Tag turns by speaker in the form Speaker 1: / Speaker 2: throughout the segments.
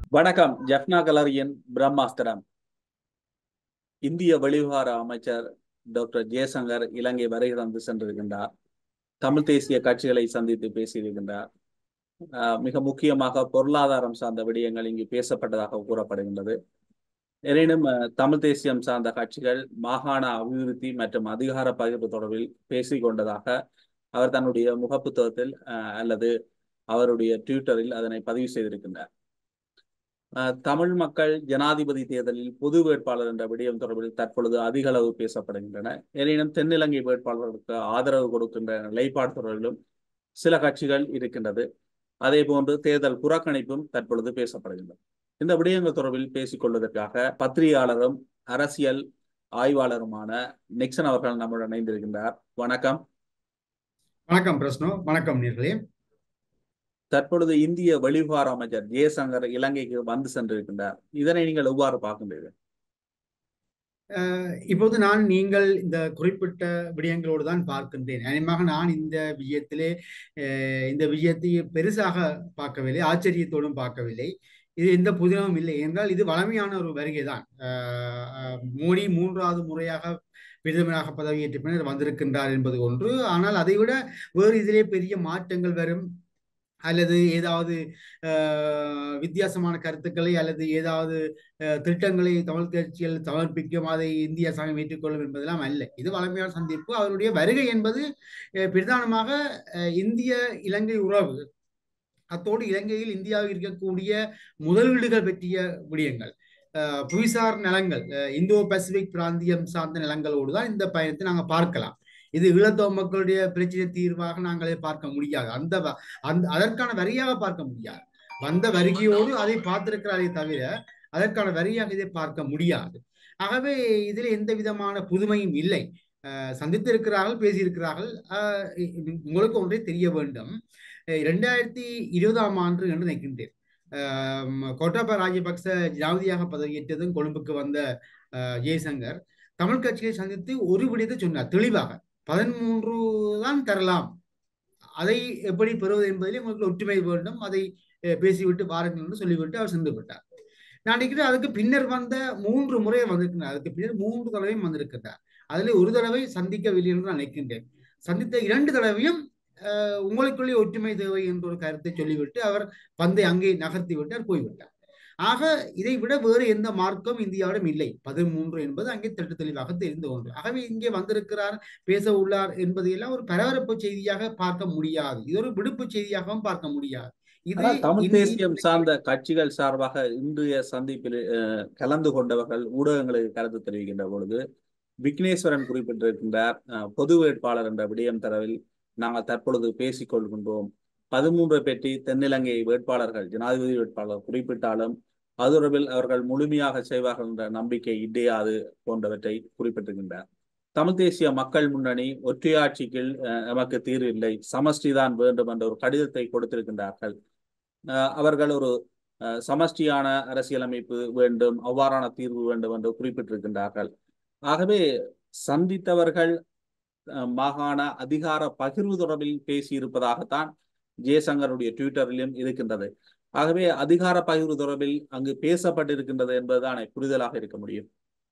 Speaker 1: வணக்கம் ஜப்னா கலரியின் பிரம்மாஸ்திரம் இந்திய வெளிவிவகார அமைச்சர் டாக்டர் ஜெயசங்கர் இலங்கை வருகை தந்து சென்றிருக்கின்றார் தமிழ் தேசிய கட்சிகளை சந்தித்து பேசியிருக்கின்றார் ஆஹ் மிக முக்கியமாக பொருளாதாரம் சார்ந்த விடயங்கள் இங்கு பேசப்பட்டதாக கூறப்படுகின்றது எனினும் தமிழ் தேசியம் சார்ந்த கட்சிகள் மாகாண அபிவிருத்தி மற்றும் அதிகார பகிர்வு தொடர்பில் பேசிக் கொண்டதாக அவர் தன்னுடைய முகப்புத்தகத்தில் அல்லது அவருடைய ட்விட்டரில் அதனை பதிவு செய்திருக்கின்றார் தமிழ் மக்கள் ஜனாதிபதி தேர்தலில் பொது வேட்பாளர் என்ற விடயம் தொடர்பில் தற்பொழுது அதிக அளவு பேசப்படுகின்றன எனினும் தென்னிலங்கை வேட்பாளர்களுக்கு ஆதரவு கொடுக்கின்ற நிலைப்பாடு தொடர்பிலும் சில கட்சிகள் இருக்கின்றது அதே போன்று தேர்தல் புறக்கணிப்பும் தற்பொழுது பேசப்படுகின்றது இந்த விடயங்கள் தொடர்பில் பேசிக் கொள்வதற்காக பத்திரிகையாளரும் அரசியல் ஆய்வாளருமான நிக்சன் அவர்கள் நம்முடன் இணைந்திருக்கின்றார் வணக்கம்
Speaker 2: வணக்கம் பிரஸ்னோ வணக்கம் நீர்களே
Speaker 1: தற்பொழுது இந்திய வெளிவிவகார அமைச்சர் ஜெயசங்கர் இலங்கைக்கு வந்து சென்றிருக்கின்றார் இதனை நீங்கள் எவ்வாறு பார்க்கின்றீர்கள்
Speaker 2: இப்போது நான் நீங்கள் இந்த குறிப்பிட்ட விடயங்களோடு தான் பார்க்கின்றேன் அநேகமாக நான் இந்த விஜயத்திலே இந்த விஜயத்தை பெருசாக பார்க்கவில்லை ஆச்சரியத்தோடும் பார்க்கவில்லை இது எந்த புதினமும் இல்லை என்றால் இது வளமையான ஒரு வருகை தான் மோடி மூன்றாவது முறையாக பிரதமராக பதவியேற்ற பின்னர் வந்திருக்கின்றார் என்பது ஒன்று ஆனால் அதை விட வேறு இதிலே பெரிய மாற்றங்கள் வரும் அல்லது ஏதாவது வித்தியாசமான கருத்துக்களை அல்லது ஏதாவது திட்டங்களை தமிழ் கட்சிகள் சமர்ப்பிக்கும் அதை இந்திய அரசாங்கம் ஏற்றுக்கொள்ளும் என்பதெல்லாம் அல்ல இது வளமையான சந்திப்பு அவருடைய வருகை என்பது பிரதானமாக இந்திய இலங்கை உறவு அத்தோடு இலங்கையில் இந்தியாவில் இருக்கக்கூடிய முதலீடுகள் பற்றிய விடயங்கள் புவிசார் நிலங்கள் இந்தோ பசிபிக் பிராந்தியம் சார்ந்த நிலங்களோடு தான் இந்த பயணத்தை நாங்கள் பார்க்கலாம் இது ஈழத்தோ மக்களுடைய பிரச்சனை தீர்வாக நாங்களே பார்க்க முடியாது அந்த அந்த அதற்கான வரியாக பார்க்க முடியாது வந்த வருகையோடு அதை பார்த்திருக்கிறாரே தவிர அதற்கான வரியாக இதை பார்க்க முடியாது ஆகவே இதில் எந்த விதமான புதுமையும் இல்லை சந்தித்திருக்கிறார்கள் பேசியிருக்கிறார்கள் உங்களுக்கு ஒன்றே தெரிய வேண்டும் இரண்டாயிரத்தி இருபதாம் ஆண்டு என்று நினைக்கின்றேன் கோட்டாபா ராஜபக்ச ஜனாதிபதியாக பதவியேற்றதும் கொழும்புக்கு வந்த ஜெய்சங்கர் தமிழ் கட்சியை சந்தித்து ஒரு விடயத்தை சொன்னார் தெளிவாக பதிமூன்று தான் தரலாம் அதை எப்படி பெறுவது என்பதில் உங்களுக்கு ஒற்றுமை வேண்டும் அதை பேசிவிட்டு வாருங்கள் என்று சொல்லிவிட்டு அவர் சென்று விட்டார் நான் நினைக்கிறேன் அதுக்கு பின்னர் வந்த மூன்று முறை வந்திருக்கிறார் அதுக்கு பின்னர் மூன்று தடவையும் வந்திருக்கிறார் அதில் ஒரு தடவை சந்திக்கவில்லை என்று நான் நினைக்கின்றேன் சந்தித்த இரண்டு தடவையும் உங்களுக்குள்ளே ஒற்றுமை தேவை என்ற ஒரு கருத்தை சொல்லிவிட்டு அவர் பந்தை அங்கே நகர்த்தி விட்டார் போய்விட்டார் ஆக இதை விட வேறு எந்த மார்க்கம் இந்தியாவிடம் இல்லை பதிமூன்று என்பது அங்கே திட்ட தெளிவாக தெரிந்து ஒன்று ஆகவே இங்கே வந்திருக்கிறார் பேச உள்ளார் என்பதையெல்லாம் ஒரு பரபரப்பு செய்தியாக பார்க்க முடியாது இது ஒரு விடுப்பு செய்தியாகவும் பார்க்க முடியாது
Speaker 1: தமிழ் தேசியம் சார்ந்த கட்சிகள் சார்பாக இன்றைய சந்திப்பில் கலந்து கொண்டவர்கள் ஊடகங்களுக்கு கருத்து தெரிவிக்கின்ற பொழுது விக்னேஸ்வரன் குறிப்பிட்டிருக்கின்றார் பொது வேட்பாளர் என்ற விடயம் தரவில் நாங்கள் தற்பொழுது பேசிக் கொள்கின்றோம் பதிமூன்று பெற்றி தென்னிலங்கை வேட்பாளர்கள் ஜனாதிபதி வேட்பாளர் குறிப்பிட்டாலும் அது தொடர்பில் அவர்கள் முழுமையாக செய்வார்கள் என்ற நம்பிக்கை இடையாது போன்றவற்றை குறிப்பிட்டிருக்கின்றார் தமிழ் தேசிய மக்கள் முன்னணி ஒற்றையாட்சிக்கு நமக்கு தீர்வு இல்லை சமஷ்டி தான் வேண்டும் என்ற ஒரு கடிதத்தை கொடுத்திருக்கின்றார்கள் அவர்கள் ஒரு சமஷ்டியான அரசியலமைப்பு வேண்டும் அவ்வாறான தீர்வு வேண்டும் என்று குறிப்பிட்டிருக்கின்றார்கள் ஆகவே சந்தித்தவர்கள் மாகாண அதிகார பகிர்வு தொடர்பில் பேசியிருப்பதாகத்தான் ஜெயசங்கருடைய ட்விட்டரிலும் இருக்கின்றது ஆகவே அதிகார பகிர்வு தொடர்பில் அங்கு பேசப்பட்டிருக்கின்றது என்பதுதான் புரிதலாக இருக்க முடியும்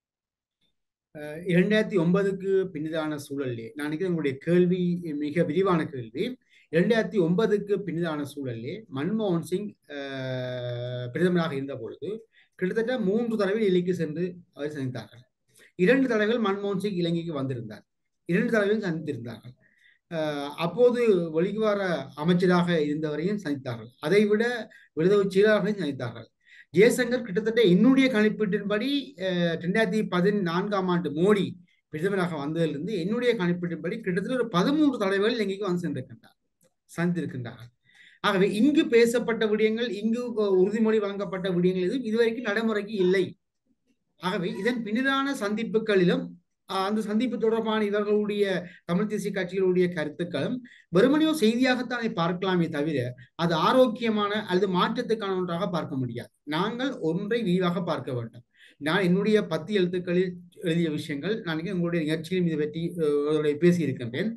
Speaker 2: இரண்டாயிரத்தி ஒன்பதுக்கு பின்னதான சூழல்லே நான் நினைக்கிறேன் உங்களுடைய கேள்வி மிக விரிவான கேள்வி இரண்டாயிரத்தி ஒன்பதுக்கு பின்னதான சூழல்லே மன்மோகன் சிங் பிரதமராக இருந்த பொழுது கிட்டத்தட்ட மூன்று தடவை இலங்கைக்கு சென்று அவர் சந்தித்தார்கள் இரண்டு தடவைகள் மன்மோகன் சிங் இலங்கைக்கு வந்திருந்தார் இரண்டு தடவையும் சந்தித்திருந்தார்கள் அப்போது வெளிவார அமைச்சராக இருந்தவரையும் சந்தித்தார்கள் அதை விட விடுதலை செயலாளர்களையும் சந்தித்தார்கள் ஜெயசங்கர் கிட்டத்தட்ட என்னுடைய கணிப்பீட்டின்படி ரெண்டாயிரத்தி பதினான்காம் ஆண்டு மோடி பிரதமராக வந்ததிலிருந்து என்னுடைய கணிப்பீட்டின்படி கிட்டத்தட்ட ஒரு பதிமூன்று தலைவர்கள் இலங்கைக்கு வந்து சென்றிருக்கின்றார் சந்தித்திருக்கின்றார்கள் ஆகவே இங்கு பேசப்பட்ட விடயங்கள் இங்கு உறுதிமொழி வழங்கப்பட்ட விடயங்கள் எதுவும் இதுவரைக்கும் நடைமுறைக்கு இல்லை ஆகவே இதன் பின்னரான சந்திப்புகளிலும் அந்த சந்திப்பு தொடர்பான இவர்களுடைய தமிழ் தேசிய கட்சிகளுடைய கருத்துக்களும் வெறுமனையோ செய்தியாகத்தானே பார்க்கலாமே தவிர அது ஆரோக்கியமான அல்லது மாற்றத்துக்கான ஒன்றாக பார்க்க முடியாது நாங்கள் ஒன்றை விரிவாக பார்க்க வேண்டும் நான் என்னுடைய பத்து எழுத்துக்களில் எழுதிய விஷயங்கள் நான் உங்களுடைய நிகழ்ச்சியிலும் இதை பற்றி பேசியிருக்கின்றேன்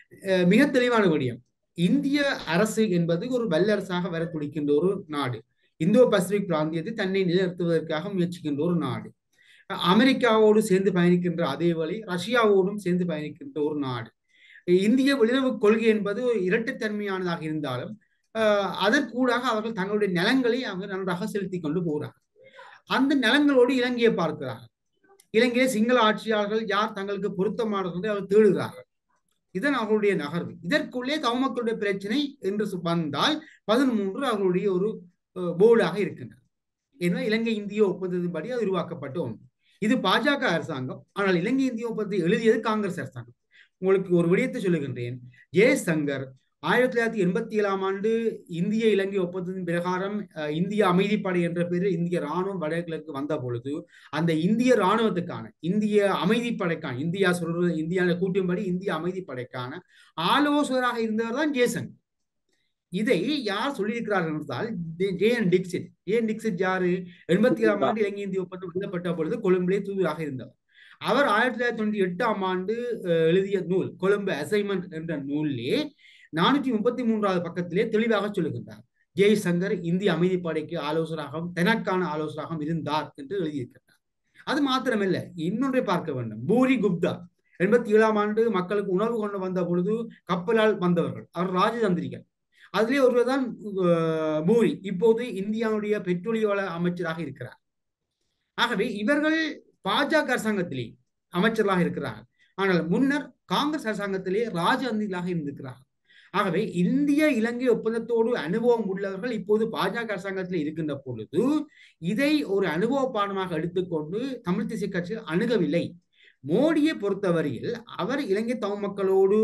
Speaker 2: மிக தெளிவான விடயம் இந்திய அரசு என்பது ஒரு வல்லரசாக வர துடிக்கின்ற ஒரு நாடு இந்தோ பசிபிக் பிராந்தியத்தை தன்னை நிலைநிறுத்துவதற்காக முயற்சிக்கின்ற ஒரு நாடு அமெரிக்காவோடு சேர்ந்து பயணிக்கின்ற அதே வழி ரஷ்யாவோடும் சேர்ந்து பயணிக்கின்ற ஒரு நாடு இந்திய வெளியுறவு கொள்கை என்பது ஒரு இரட்டைத்தன்மையானதாக இருந்தாலும் அதற்கூடாக அவர்கள் தங்களுடைய நிலங்களை அவங்க நன்றாக செலுத்தி கொண்டு போகிறார்கள் அந்த நிலங்களோடு இலங்கையை பார்க்கிறார்கள் இலங்கையை சிங்கள ஆட்சியாளர்கள் யார் தங்களுக்கு பொருத்தமானவர்கள் அவர் தேடுகிறார்கள் இதன் அவர்களுடைய நகர்வு இதற்குள்ளே தவமக்களுடைய பிரச்சனை என்று வந்தால் பதிமூன்று அவர்களுடைய ஒரு போர்டாக இருக்கின்றது ஏன்னா இலங்கை இந்திய ஒப்பந்தத்தின்படி அது உருவாக்கப்பட்ட ஒன்று இது பாஜக அரசாங்கம் ஆனால் இலங்கை இந்திய ஒப்பந்தத்தை எழுதியது காங்கிரஸ் அரசாங்கம் உங்களுக்கு ஒரு விடயத்தை சொல்லுகின்றேன் ஜெயசங்கர் ஆயிரத்தி தொள்ளாயிரத்தி எண்பத்தி ஏழாம் ஆண்டு இந்திய இலங்கை ஒப்பந்தத்தின் பிரகாரம் இந்திய அமைதிப்படை என்ற பெயரில் இந்திய ராணுவம் வடகிழக்கு வந்த பொழுது அந்த இந்திய ராணுவத்துக்கான இந்திய அமைதிப்படைக்கான இந்தியா சொல்றது இந்தியாவில கூட்டும்படி இந்திய அமைதிப்படைக்கான ஆலோசகராக இருந்தவர் தான் ஜெய்சங்கர் இதை யார் சொல்லியிருக்கிறார்கள் என்றால் J N Dixit J N Dixit யாரு எண்பத்தி ஏழாம் ஆண்டு இலங்கை இந்திய ஒப்பந்தம் எழுதப்பட்ட பொழுது கொழும்பிலே தூதராக இருந்தவர் அவர் ஆயிரத்தி தொள்ளாயிரத்தி தொண்ணூற்றி எட்டாம் ஆண்டு எழுதிய நூல் கொழும்பு அசைன்மெண்ட் என்ற நூலிலே நானூற்றி முப்பத்தி மூன்றாவது பக்கத்திலே தெளிவாக சொல்லுகின்றார் ஜெய்சங்கர் இந்திய அமைதிப்படைக்கு ஆலோசகராகவும் தனக்கான ஆலோசகராகவும் இருந்தார் என்று எழுதியிருக்கிறார் அது மாத்திரமல்ல இன்னொன்றை பார்க்க வேண்டும் பூரி குப்தா எண்பத்தி ஏழாம் ஆண்டு மக்களுக்கு உணவு கொண்டு வந்த பொழுது கப்பலால் வந்தவர்கள் அவர் ராஜதந்திரிகள் அதிலே ஒருவர் தான் பூரி இப்போது இந்தியாவுடைய பெட்ரோலிய வள அமைச்சராக இருக்கிறார் ஆகவே இவர்கள் பாஜக அரசாங்கத்திலே அமைச்சர்களாக இருக்கிறார்கள் ஆனால் முன்னர் காங்கிரஸ் அரசாங்கத்திலே ராஜதந்திரிகளாக இருந்திருக்கிறார்கள் ஆகவே இந்திய இலங்கை ஒப்பந்தத்தோடு அனுபவம் உள்ளவர்கள் இப்போது பாஜக அரசாங்கத்தில் இருக்கின்ற பொழுது இதை ஒரு அனுபவ பாடமாக எடுத்துக்கொண்டு தமிழ் தேசிய கட்சிகள் அணுகவில்லை மோடியை பொறுத்தவரையில் அவர் இலங்கை தமிழ் மக்களோடு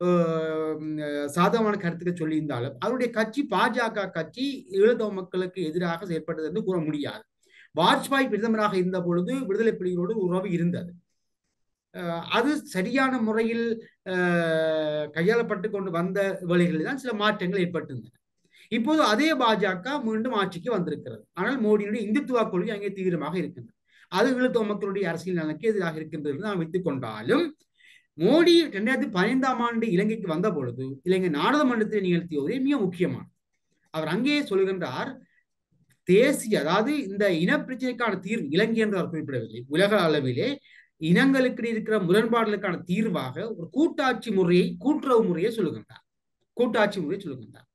Speaker 2: சாதகமான கருத்துக்கள் சொல்லியிருந்தாலும் அவருடைய கட்சி பாஜக கட்சி ஈழத்தமிழ் மக்களுக்கு எதிராக செயற்பட்டது என்று கூற முடியாது வாஜ்பாய் பிரதமராக இருந்த பொழுது விடுதலை புலிகளோடு உறவு இருந்தது அது சரியான முறையில் கையாளப்பட்டு கொண்டு வந்த வேலைகளில் தான் சில மாற்றங்கள் ஏற்பட்டிருந்தன இப்போது அதே பாஜக மீண்டும் ஆட்சிக்கு வந்திருக்கிறது ஆனால் மோடியுடைய இந்துத்துவ கொள்கை அங்கே தீவிரமாக இருக்கின்றது அது ஈழத்தோ மக்களுடைய அரசியல் நலனுக்கு எதிராக இருக்கின்றது நாம் வைத்துக் கொண்டாலும் மோடி இரண்டாயிரத்தி பதினைந்தாம் ஆண்டு இலங்கைக்கு வந்த பொழுது இலங்கை நாடாளுமன்றத்தில் நிகழ்த்திய ஒரே மிக முக்கியமான அவர் அங்கே சொல்கின்றார் தேசிய அதாவது இந்த இனப்பிரச்சனைக்கான தீர்வு இலங்கை என்று அவர் குறிப்பிடவில்லை உலக அளவிலே இனங்களுக்கு இருக்கிற முரண்பாடுகளுக்கான தீர்வாக ஒரு கூட்டாட்சி முறையை கூட்டுறவு முறையை சொல்லுகின்றார் கூட்டாட்சி முறையை சொல்லுகின்றார்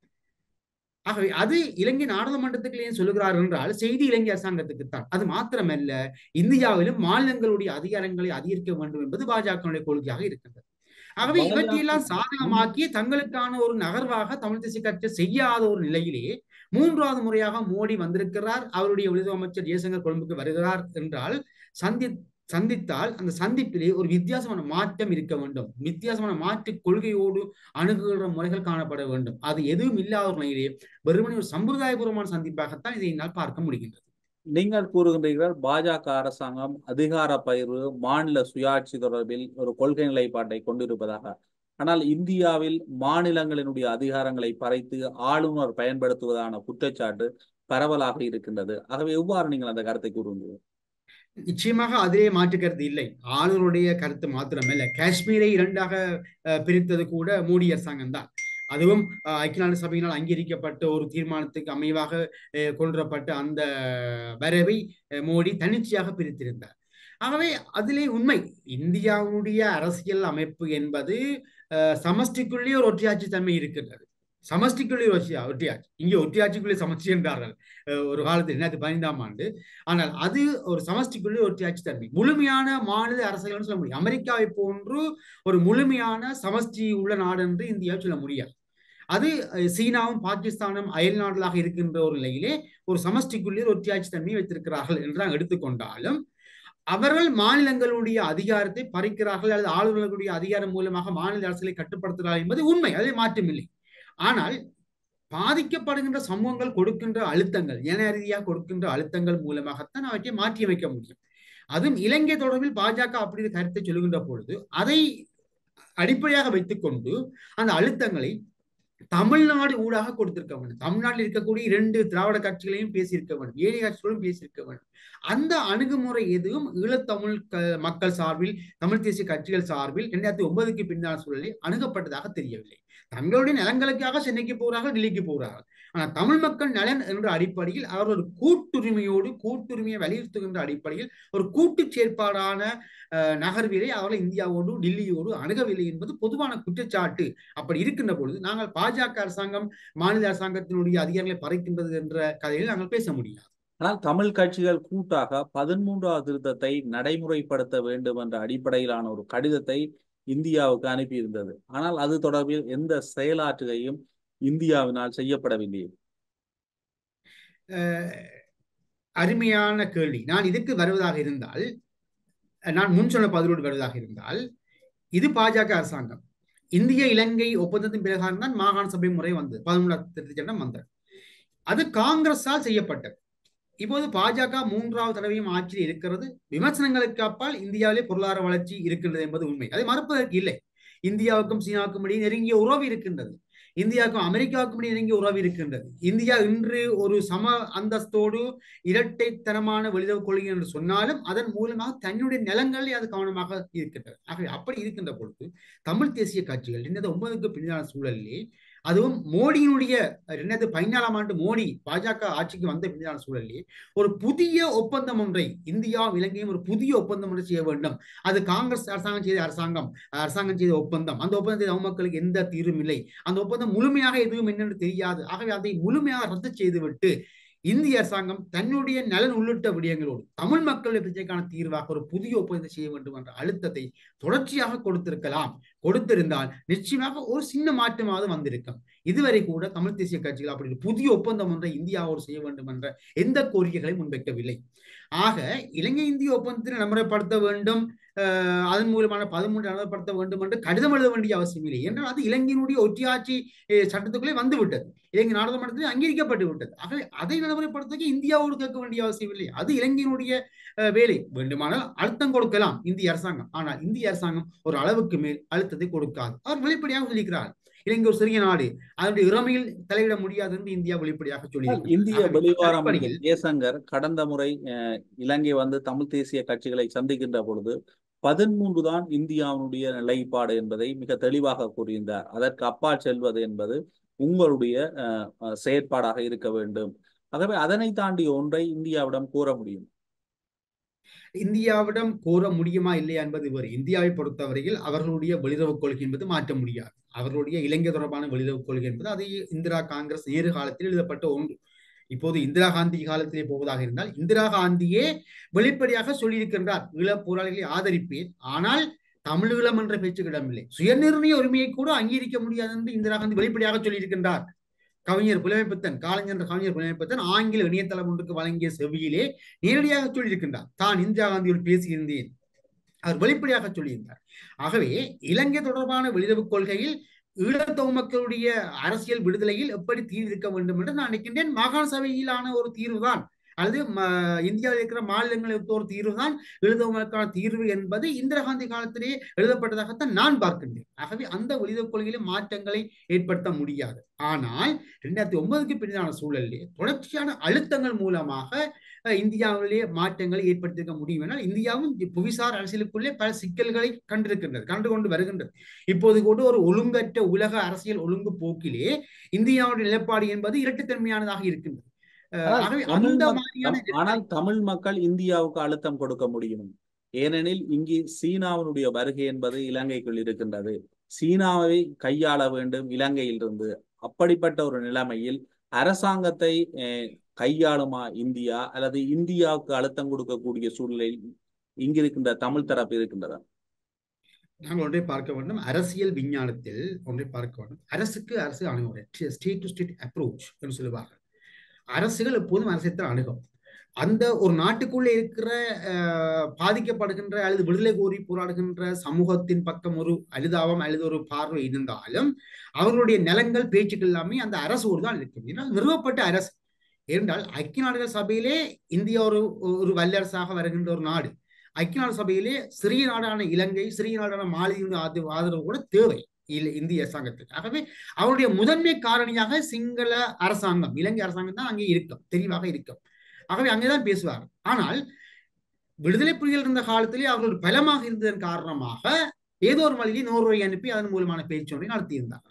Speaker 2: ஆகவே அது இலங்கை நாடாளுமன்றத்துக்கு ஏன் சொல்லுகிறார் என்றால் செய்தி இலங்கை அரசாங்கத்துக்கு தான் அது மாத்திரமல்ல இந்தியாவிலும் மாநிலங்களுடைய அதிகாரங்களை அதிகரிக்க வேண்டும் என்பது பாஜகவுடைய கொள்கையாக இருக்கின்றது ஆகவே இவற்றையெல்லாம் சாதகமாக்கி தங்களுக்கான ஒரு நகர்வாக தமிழ் தேசிய கட்சி செய்யாத ஒரு நிலையிலேயே மூன்றாவது முறையாக மோடி வந்திருக்கிறார் அவருடைய வெளியுறவு அமைச்சர் ஜெயசங்கர் கொழும்புக்கு வருகிறார் என்றால் சந்தி சந்தித்தால் அந்த சந்திப்பிலே ஒரு வித்தியாசமான மாற்றம் இருக்க வேண்டும் வித்தியாசமான மாற்று கொள்கையோடு அணுகுகிற முறைகள் காணப்பட வேண்டும் அது எதுவும் இல்லாத ஒரு நிலையிலே வெறுமனே ஒரு சம்பிரதாயபூர்வமான சந்திப்பாகத்தான் இதை என்னால் பார்க்க முடிகின்றது
Speaker 1: நீங்கள் கூறுகின்றீர்கள் பாஜக அரசாங்கம் அதிகார பயிர்வு மாநில சுயாட்சி தொடர்பில் ஒரு கொள்கை நிலைப்பாட்டை கொண்டிருப்பதாக ஆனால் இந்தியாவில் மாநிலங்களினுடைய அதிகாரங்களை பறைத்து ஆளுநர் பயன்படுத்துவதான குற்றச்சாட்டு பரவலாக இருக்கின்றது ஆகவே எவ்வாறு நீங்கள் அந்த கருத்தை கூறுகிறீர்கள்
Speaker 2: நிச்சயமாக அதிலே மாற்று கருத்து இல்லை ஆளுநருடைய கருத்து மாத்திரமல்ல காஷ்மீரை இரண்டாக பிரித்தது கூட மோடி அரசாங்கம் தான் அதுவும் ஐக்கிய நாடு சபையினால் அங்கீகரிக்கப்பட்ட ஒரு தீர்மானத்துக்கு அமைவாக கொண்டுவரப்பட்ட அந்த வரவை மோடி தன்னிச்சையாக பிரித்திருந்தார் ஆகவே அதிலே உண்மை இந்தியாவுடைய அரசியல் அமைப்பு என்பது சமஷ்டிக்குள்ளே ஒரு ஒற்றையாட்சி தன்மை இருக்கின்றது சமஷ்டிக்குள்ளே ஒற்றியா ஒற்றியாட்சி இங்கே ஒற்றியாட்சிக்குள்ளே சமஷ்டி என்றார்கள் ஒரு காலத்தில் ரெண்டாயிரத்தி பதினைந்தாம் ஆண்டு ஆனால் அது ஒரு சமஷ்டிக்குள்ளே ஒற்றியாட்சி தன்மை முழுமையான மாநில அரசியல் சொல்ல முடியும் அமெரிக்காவை போன்று ஒரு முழுமையான சமஷ்டி உள்ள நாடு என்று இந்தியாவை சொல்ல முடியாது அது சீனாவும் பாகிஸ்தானும் அயல் நாடுகளாக இருக்கின்ற ஒரு நிலையிலே ஒரு சமஷ்டிக்குள்ளே ஒற்றியாட்சி தன்மையை வைத்திருக்கிறார்கள் என்று நாம் எடுத்துக்கொண்டாலும் அவர்கள் மாநிலங்களுடைய அதிகாரத்தை பறிக்கிறார்கள் அல்லது ஆளுநர்களுடைய அதிகாரம் மூலமாக மாநில அரசியலை கட்டுப்படுத்துகிறார்கள் என்பது உண்மை அதில் மாற்றமில்லை ஆனால் பாதிக்கப்படுகின்ற சமூகங்கள் கொடுக்கின்ற அழுத்தங்கள் இன ரீதியாக கொடுக்கின்ற அழுத்தங்கள் மூலமாகத்தான் அவற்றை மாற்றியமைக்க முடியும் அதுவும் இலங்கை தொடர்பில் பாஜக அப்படி கருத்தை சொல்லுகின்ற பொழுது அதை அடிப்படையாக வைத்துக்கொண்டு அந்த அழுத்தங்களை தமிழ்நாடு ஊடாக கொடுத்திருக்க வேண்டும் தமிழ்நாட்டில் இருக்கக்கூடிய இரண்டு திராவிட கட்சிகளையும் பேசியிருக்க வேண்டும் ஏழை கட்சிகளும் பேசியிருக்க வேண்டும் அந்த அணுகுமுறை எதுவும் ஈழத்தமிழ் மக்கள் சார்பில் தமிழ் தேசிய கட்சிகள் சார்பில் இரண்டாயிரத்தி ஒன்பதுக்கு பின்னால் சூழலில் அணுகப்பட்டதாக தெரியவில்லை தங்களுடைய நலன்களுக்காக சென்னைக்கு போகிறார்கள் டெல்லிக்கு போகிறார்கள் ஆனால் தமிழ் மக்கள் நலன் என்ற அடிப்படையில் அவர் ஒரு கூட்டுரிமையோடு கூட்டுரிமையை வலியுறுத்துகின்ற அடிப்படையில் ஒரு கூட்டு செயற்பாடான நகர்விலை அவர்கள் இந்தியாவோடு டெல்லியோடு அணுகவில்லை என்பது பொதுவான குற்றச்சாட்டு அப்படி இருக்கின்ற பொழுது நாங்கள் பாஜக அரசாங்கம் மாநில அரசாங்கத்தினுடைய அதிகாரங்களை பறைக்கின்றது என்ற கதையில் நாங்கள் பேச முடியாது
Speaker 1: ஆனால் தமிழ் கட்சிகள் கூட்டாக பதிமூன்றாவது திருத்தத்தை நடைமுறைப்படுத்த வேண்டும் என்ற அடிப்படையிலான ஒரு கடிதத்தை இந்தியாவுக்கு அனுப்பியிருந்தது ஆனால் அது தொடர்பில் எந்த செயலாற்றுகையும் இந்தியாவினால் செய்யப்படவில்லை
Speaker 2: அருமையான கேள்வி நான் இதுக்கு வருவதாக இருந்தால் நான் முன் சொன்ன பதிலோடு வருவதாக இருந்தால் இது பாஜக அரசாங்கம் இந்திய இலங்கை ஒப்பந்தத்தின் பிரகாரம் தான் மாகாண சபை முறை வந்தது பதிமூன்றாம் திருத்த சட்டம் வந்தது அது காங்கிரஸால் செய்யப்பட்டது இப்போது பாஜக மூன்றாவது தடவையும் ஆட்சியில் இருக்கிறது விமர்சனங்களுக்கு அப்பால் இந்தியாவிலே பொருளாதார வளர்ச்சி இருக்கின்றது என்பது உண்மை அதை மறுப்பதற்கு இல்லை இந்தியாவுக்கும் சீனாவுக்கும் இடையே நெருங்கிய உறவு இருக்கின்றது இந்தியாவுக்கும் அமெரிக்காவுக்கும் இடையே நெருங்கிய உறவு இருக்கின்றது இந்தியா இன்று ஒரு சம அந்தஸ்தோடு இரட்டைத்தனமான வெளியுறவு கொள்கை என்று சொன்னாலும் அதன் மூலமாக தன்னுடைய நிலங்களில் அது கவனமாக இருக்கின்றது ஆகவே அப்படி இருக்கின்ற பொழுது தமிழ் தேசிய கட்சிகள் ரெண்டாயிரத்தி ஒன்பதுக்கு பின்னான சூழலிலே அதுவும் மோடியினுடைய ரெண்டாயிரத்தி பதினாலாம் ஆண்டு மோடி பாஜக ஆட்சிக்கு வந்த பின்னான சூழலிலே ஒரு புதிய ஒப்பந்தம் ஒன்றை இந்தியா இலங்கையும் ஒரு புதிய ஒப்பந்தம் ஒன்றை செய்ய வேண்டும் அது காங்கிரஸ் அரசாங்கம் செய்த அரசாங்கம் அரசாங்கம் செய்த ஒப்பந்தம் அந்த ஒப்பந்தத்தை மக்களுக்கு எந்த தீர்வும் இல்லை அந்த ஒப்பந்தம் முழுமையாக எதுவும் என்னென்று தெரியாது ஆகவே அதை முழுமையாக ரத்து செய்துவிட்டு இந்திய அரசாங்கம் தன்னுடைய நலன் உள்ளிட்ட விடயங்களோடு தமிழ் மக்களுடைய பிரச்சனைக்கான தீர்வாக ஒரு புதிய ஒப்பந்தத்தை செய்ய வேண்டும் என்ற அழுத்தத்தை தொடர்ச்சியாக கொடுத்திருக்கலாம் கொடுத்திருந்தால் நிச்சயமாக ஒரு சின்ன மாற்றமாவது வந்திருக்கும் இதுவரை கூட தமிழ் தேசிய கட்சிகள் அப்படி புதிய ஒப்பந்தம் ஒன்றை இந்தியாவோடு செய்ய வேண்டும் என்ற எந்த கோரிக்கைகளை முன்வைக்கவில்லை ஆக இலங்கை இந்திய ஒப்பந்தத்தை நடைமுறைப்படுத்த வேண்டும் அதன் மூலமான பதிமூன்று நடைமுறைப்படுத்த வேண்டும் என்று கடிதம் எழுத வேண்டிய அவசியம் இல்லை என்றால் அது இலங்கையினுடைய ஒற்றியாட்சி சட்டத்துக்குள்ளே வந்து விட்டது இலங்கை நாடாளுமன்றத்தில் அங்கீகரிக்கப்பட்டு விட்டது ஆகவே அதை நடைமுறைப்படுத்த இந்தியாவோடு கேட்க வேண்டிய அவசியம் இல்லை அது இலங்கையினுடைய வேலை வேண்டுமானால் அழுத்தம் கொடுக்கலாம் இந்திய அரசாங்கம் ஆனால் இந்திய அரசாங்கம் ஒரு அளவுக்கு மேல் அழுத்தத்தை கொடுக்காது அவர் வெளிப்படையாக சொல்லிக்கிறார் இலங்கை ஒரு சிறிய நாடு அதனுடைய இறமையில் தலையிட முடியாது என்று இந்தியா வெளிப்படையாக சொல்லி
Speaker 1: இந்திய வெளிவாரம் ஜெயசங்கர் கடந்த முறை இலங்கை வந்து தமிழ் தேசிய கட்சிகளை சந்திக்கின்ற பொழுது பதிமூன்று தான் இந்தியாவினுடைய நிலைப்பாடு என்பதை மிக தெளிவாக கூறியிருந்தார் அதற்கு அப்பால் செல்வது என்பது உங்களுடைய செயற்பாடாக இருக்க வேண்டும் ஆகவே அதனை தாண்டி ஒன்றை இந்தியாவிடம் கூற முடியும்
Speaker 2: இந்தியாவிடம் கோர முடியுமா இல்லையா என்பது வேறு இந்தியாவை பொறுத்தவரையில் அவர்களுடைய வெளியுறவு கொள்கை என்பது மாற்ற முடியாது அவர்களுடைய இலங்கை தொடர்பான வெளியுறவு கொள்கை என்பது அது இந்திரா காங்கிரஸ் நேரு காலத்தில் எழுதப்பட்ட ஒன்று இப்போது இந்திரா காந்தி காலத்திலே போவதாக இருந்தால் இந்திரா காந்தியே வெளிப்படையாக சொல்லியிருக்கின்றார் ஈழ போராளிகளை ஆதரிப்பேன் ஆனால் தமிழீழம் என்ற பேச்சுக்கிடமில்லை சுயநிர்ணய உரிமையை கூட அங்கீகரிக்க முடியாது என்று இந்திரா காந்தி வெளிப்படையாக சொல்லியிருக்கின்றார் கவிஞர் புலமைப்பித்தன் காலஞ்சென்ற கவிஞர் புலமைப்பித்தன் ஆங்கில இணையதளம் ஒன்றுக்கு வழங்கிய செவியிலே நேரடியாக சொல்லியிருக்கின்றார் தான் இந்திரா காந்தியோடு பேசியிருந்தேன் அவர் வெளிப்படையாக சொல்லியிருந்தார் ஆகவே இலங்கை தொடர்பான வெளியுறவு கொள்கையில் ஈழத்தொகு மக்களுடைய அரசியல் விடுதலையில் எப்படி தீர்வு இருக்க வேண்டும் என்று நான் நினைக்கின்றேன் மாகாண சபையிலான ஒரு தீர்வுதான் அல்லது இந்தியாவில் இருக்கிற மாநிலங்களுக்கு ஒரு தீர்வு தான் எழுதுவதற்கான தீர்வு என்பது இந்திரா காந்தி காலத்திலே எழுதப்பட்டதாகத்தான் நான் பார்க்கின்றேன் ஆகவே அந்த வெளியுறவு கொள்கையிலே மாற்றங்களை ஏற்படுத்த முடியாது ஆனால் ரெண்டாயிரத்தி ஒன்பதுக்கு பின்னான சூழலிலே தொடர்ச்சியான அழுத்தங்கள் மூலமாக இந்தியாவிலே மாற்றங்களை ஏற்படுத்தியிருக்க முடியும் என்றால் இந்தியாவும் புவிசார் அரசியலுக்குள்ளே பல சிக்கல்களை கண்டிருக்கின்றது கண்டு கொண்டு வருகின்றது இப்போது கூட ஒரு ஒழுங்கற்ற உலக அரசியல் ஒழுங்கு போக்கிலே இந்தியாவுடைய நிலைப்பாடு என்பது இரட்டுத்தன்மையானதாக இருக்கின்றது
Speaker 1: ஆனால் தமிழ் மக்கள் இந்தியாவுக்கு அழுத்தம் கொடுக்க முடியும் ஏனெனில் இங்கு சீனாவினுடைய வருகை என்பது இலங்கைக்குள் இருக்கின்றது சீனாவை கையாள வேண்டும் இலங்கையிலிருந்து அப்படிப்பட்ட ஒரு நிலைமையில் அரசாங்கத்தை கையாளுமா இந்தியா அல்லது இந்தியாவுக்கு அழுத்தம் கொடுக்கக்கூடிய சூழ்நிலை இங்கிருக்கின்ற தமிழ் தரப்பு இருக்கின்றதா
Speaker 2: நாங்கள் ஒன்றை பார்க்க வேண்டும் அரசியல் விஞ்ஞானத்தில் ஒன்றை பார்க்க வேண்டும் அரசுக்கு அரசு அணுகுமுறை ஸ்டேட் டு ஸ்டேட் அப்ரோச் என்று சொல்லுவார்கள் அரசுகள் எப்போதும் அரசியத்தில் அணுகும் அந்த ஒரு நாட்டுக்குள்ளே இருக்கிற பாதிக்கப்படுகின்ற அல்லது விடுதலை கோரி போராடுகின்ற சமூகத்தின் பக்கம் ஒரு அழுதாபம் அல்லது ஒரு பார்வை இருந்தாலும் அவர்களுடைய நிலங்கள் பேச்சுக்கள் எல்லாமே அந்த அரசோடு தான் இருக்கும் ஏன்னால் நிறுவப்பட்ட அரசு ஏனென்றால் ஐக்கிய நாடுகள் சபையிலே இந்தியா ஒரு ஒரு வல்லரசாக வருகின்ற ஒரு நாடு ஐக்கிய நாடு சபையிலே சிறிய நாடான இலங்கை சிறிய நாடான மாலத்தீவு ஆதரவு கூட தேவை இந்திய அரசாங்கத்துக்கு ஆகவே அவருடைய முதன்மை காரணியாக சிங்கள அரசாங்கம் இலங்கை அரசாங்கம் தான் அங்கே இருக்கும் தெளிவாக இருக்கும் ஆகவே அங்கேதான் பேசுவார் ஆனால் விடுதலை புலிகள் இருந்த காலத்திலே அவர்கள் பலமாக இருந்ததன் காரணமாக ஏதோ ஒரு வழியில் நோர்வை அனுப்பி அதன் மூலமான பேச்சு ஒன்றை நடத்தியிருந்தார்கள்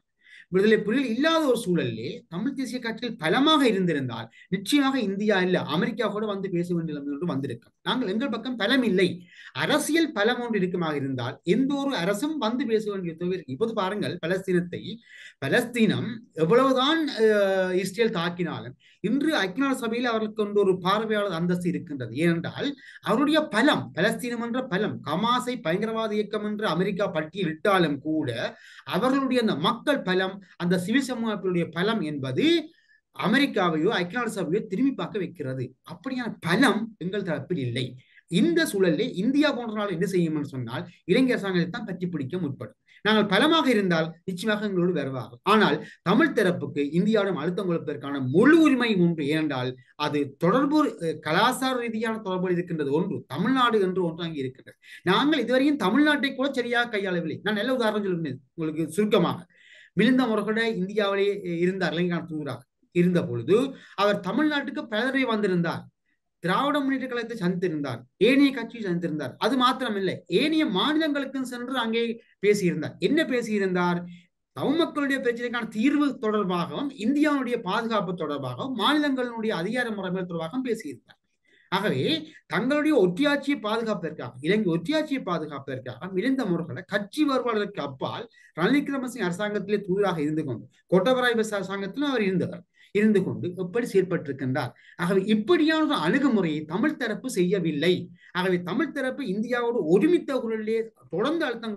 Speaker 2: விடுதலை புலிகள் இல்லாத ஒரு சூழலிலே தமிழ் தேசிய கட்சிகள் பலமாக இருந்திருந்தால் நிச்சயமாக இந்தியா இல்ல அமெரிக்கா கூட வந்து பேச வேண்டிய நிலைமை ஒன்று வந்திருக்கும் நாங்கள் எங்கள் பக்கம் பலம் இல்லை அரசியல் பலம் ஒன்று இருக்குமாக இருந்தால் எந்த ஒரு அரசும் வந்து பேச வேண்டிய தேவை இருக்கு இப்போது பாருங்கள் பலஸ்தீனத்தை பலஸ்தீனம் எவ்வளவுதான் அஹ், இஸ்ரேல் தாக்கினாலும் இன்று ஐக்கிய நாடு சபையில் அவர்களுக்கு கொண்டு ஒரு பார்வையாளர் அந்தஸ்து இருக்கின்றது ஏனென்றால் அவருடைய பலம் பலஸ்தீனம் என்ற பலம் கமாஸை பயங்கரவாத இயக்கம் என்று அமெரிக்கா பட்டியலிட்டாலும் கூட அவர்களுடைய அந்த மக்கள் பலம் அந்த சிவில் சமூகத்தினுடைய பலம் என்பது அமெரிக்காவையோ ஐக்கிய நாடு சபையோ திரும்பி பார்க்க வைக்கிறது அப்படியான பலம் எங்கள் தரப்பில் இல்லை இந்த சூழலில் இந்தியா போன்ற நாடு என்ன செய்யும் என்று சொன்னால் இலங்கை அரசாங்கத்தை தான் பற்றி பிடிக்க முற்படும் நாங்கள் பலமாக இருந்தால் நிச்சயமாக எங்களோடு வருவார்கள் ஆனால் தமிழ் தரப்புக்கு இந்தியாவிடம் அழுத்தம் கொடுப்பதற்கான முழு உரிமை உண்டு ஏனென்றால் அது தொடர்பு அஹ், கலாச்சார ரீதியான தொடர்பு இருக்கின்றது ஒன்று தமிழ்நாடு என்று ஒன்று அங்கே இருக்கின்றது நாங்கள் இதுவரையும் தமிழ்நாட்டை கூட சரியாக கையாளவில்லை நான் நல்ல உதாரணம் சொல்லுகிறேன் உங்களுக்கு சுருக்கமாக மிலிந்த முருகட இந்தியாவிலே இருந்தார் இலங்கைக்கான தூதராக இருந்த பொழுது அவர் தமிழ்நாட்டுக்கு பலரை வந்திருந்தார் திராவிட முன்னேற்ற கழகத்தை சந்தித்திருந்தார் ஏனைய கட்சியை சந்தித்திருந்தார் அது மாத்திரமில்லை ஏனைய மாநிலங்களுக்கும் சென்று அங்கே பேசியிருந்தார் என்ன பேசியிருந்தார் தமிழ் மக்களுடைய பிரச்சனைக்கான தீர்வு தொடர்பாகவும் இந்தியாவுடைய பாதுகாப்பு தொடர்பாகவும் மாநிலங்களுடைய அதிகார முறைகள் தொடர்பாகவும் பேசியிருந்தார் ஆகவே தங்களுடைய ஒற்றியாட்சியை பாதுகாப்பதற்காக இலங்கை ஒற்றியாட்சியை பாதுகாப்பதற்காக மிகுந்த முறைகளை கட்சி வேறுபாடுகளுக்கு அப்பால் ரணில் விக்ரமசிங்க அரசாங்கத்திலே தூதராக இருந்து கொண்டு கோட்டபராய் பஸ் அரசாங்கத்திலும் அவர் இருந்தவர் இருந்து கொண்டு எப்படி செயற்பட்டிருக்கின்றார் ஆகவே இப்படியான ஒரு அணுகுமுறையை தமிழ் தரப்பு செய்யவில்லை ஆகவே தமிழ் தரப்பு இந்தியாவோடு ஒருமித்த குரலிலே தொடர்ந்து அழுத்தம்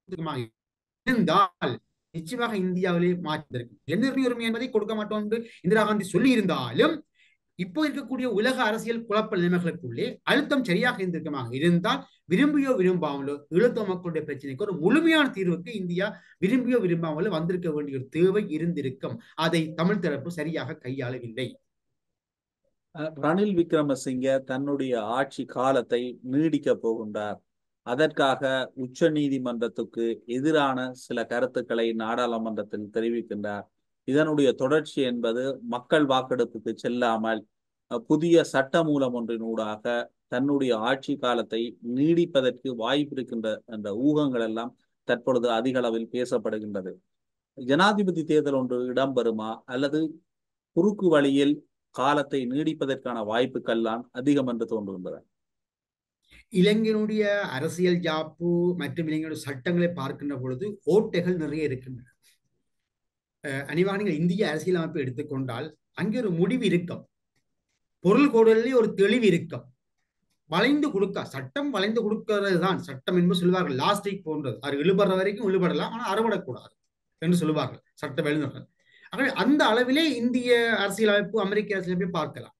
Speaker 2: இருந்தால் நிச்சயமாக இந்தியாவிலே மாற்றிருக்கும் என்ன உரிமை என்பதை கொடுக்க மாட்டோம் என்று இந்திரா காந்தி சொல்லி இருந்தாலும் இப்போ இருக்கக்கூடிய உலக அரசியல் குழப்ப நிலைமைகளுக்குள்ளே அழுத்தம் சரியாக இருந்திருக்கமாக இருந்தால் விரும்பியோ விரும்பாமலோ ஈழத்த மக்களுடைய பிரச்சனைக்கு ஒரு முழுமையான தீர்வுக்கு இந்தியா விரும்பியோ விரும்பாமலோ வந்திருக்க வேண்டிய ஒரு தேவை இருந்திருக்கும் அதை தமிழ் தரப்பு சரியாக கையாளவில்லை
Speaker 1: அஹ் ரணில் விக்ரமசிங்க தன்னுடைய ஆட்சி காலத்தை நீடிக்க போகின்றார் அதற்காக உச்ச நீதிமன்றத்துக்கு எதிரான சில கருத்துக்களை நாடாளுமன்றத்தில் தெரிவிக்கின்றார் இதனுடைய தொடர்ச்சி என்பது மக்கள் வாக்கெடுப்புக்கு செல்லாமல் அஹ், புதிய சட்ட மூலம் ஒன்றினூடாக தன்னுடைய ஆட்சி காலத்தை நீடிப்பதற்கு வாய்ப்பு இருக்கின்ற என்ற ஊகங்கள் எல்லாம் தற்பொழுது அதிக அளவில் பேசப்படுகின்றது ஜனாதிபதி தேர்தல் ஒன்று இடம்பெறுமா அல்லது குறுக்கு வழியில் காலத்தை நீடிப்பதற்கான வாய்ப்புகள்லாம் அதிகம் என்று தோன்றுகின்றன
Speaker 2: இலங்கையினுடைய அரசியல் ஜாப்பு மற்றும் இலங்கையுடைய சட்டங்களை பார்க்கின்ற பொழுது ஓட்டைகள் நிறைய இருக்கின்றன அஹ் அனிவா நீங்கள் இந்திய அரசியல் அமைப்பை எடுத்துக்கொண்டால் அங்கே ஒரு முடிவு இருக்கும் பொருள் கோடலில் ஒரு தெளிவு இருக்கும் வளைந்து கொடுக்க சட்டம் வளைந்து கொடுக்கிறது தான் சட்டம் என்று சொல்வார்கள் லாஸ்டிக் போன்றது அது இழுபடுற வரைக்கும் இழுபடலாம் ஆனால் அறுபடக்கூடாது என்று சொல்லுவார்கள் சட்ட வல்லுநர்கள் ஆகவே அந்த அளவிலே இந்திய அரசியலமைப்பு அமெரிக்க அரசியலமைப்பை பார்க்கலாம்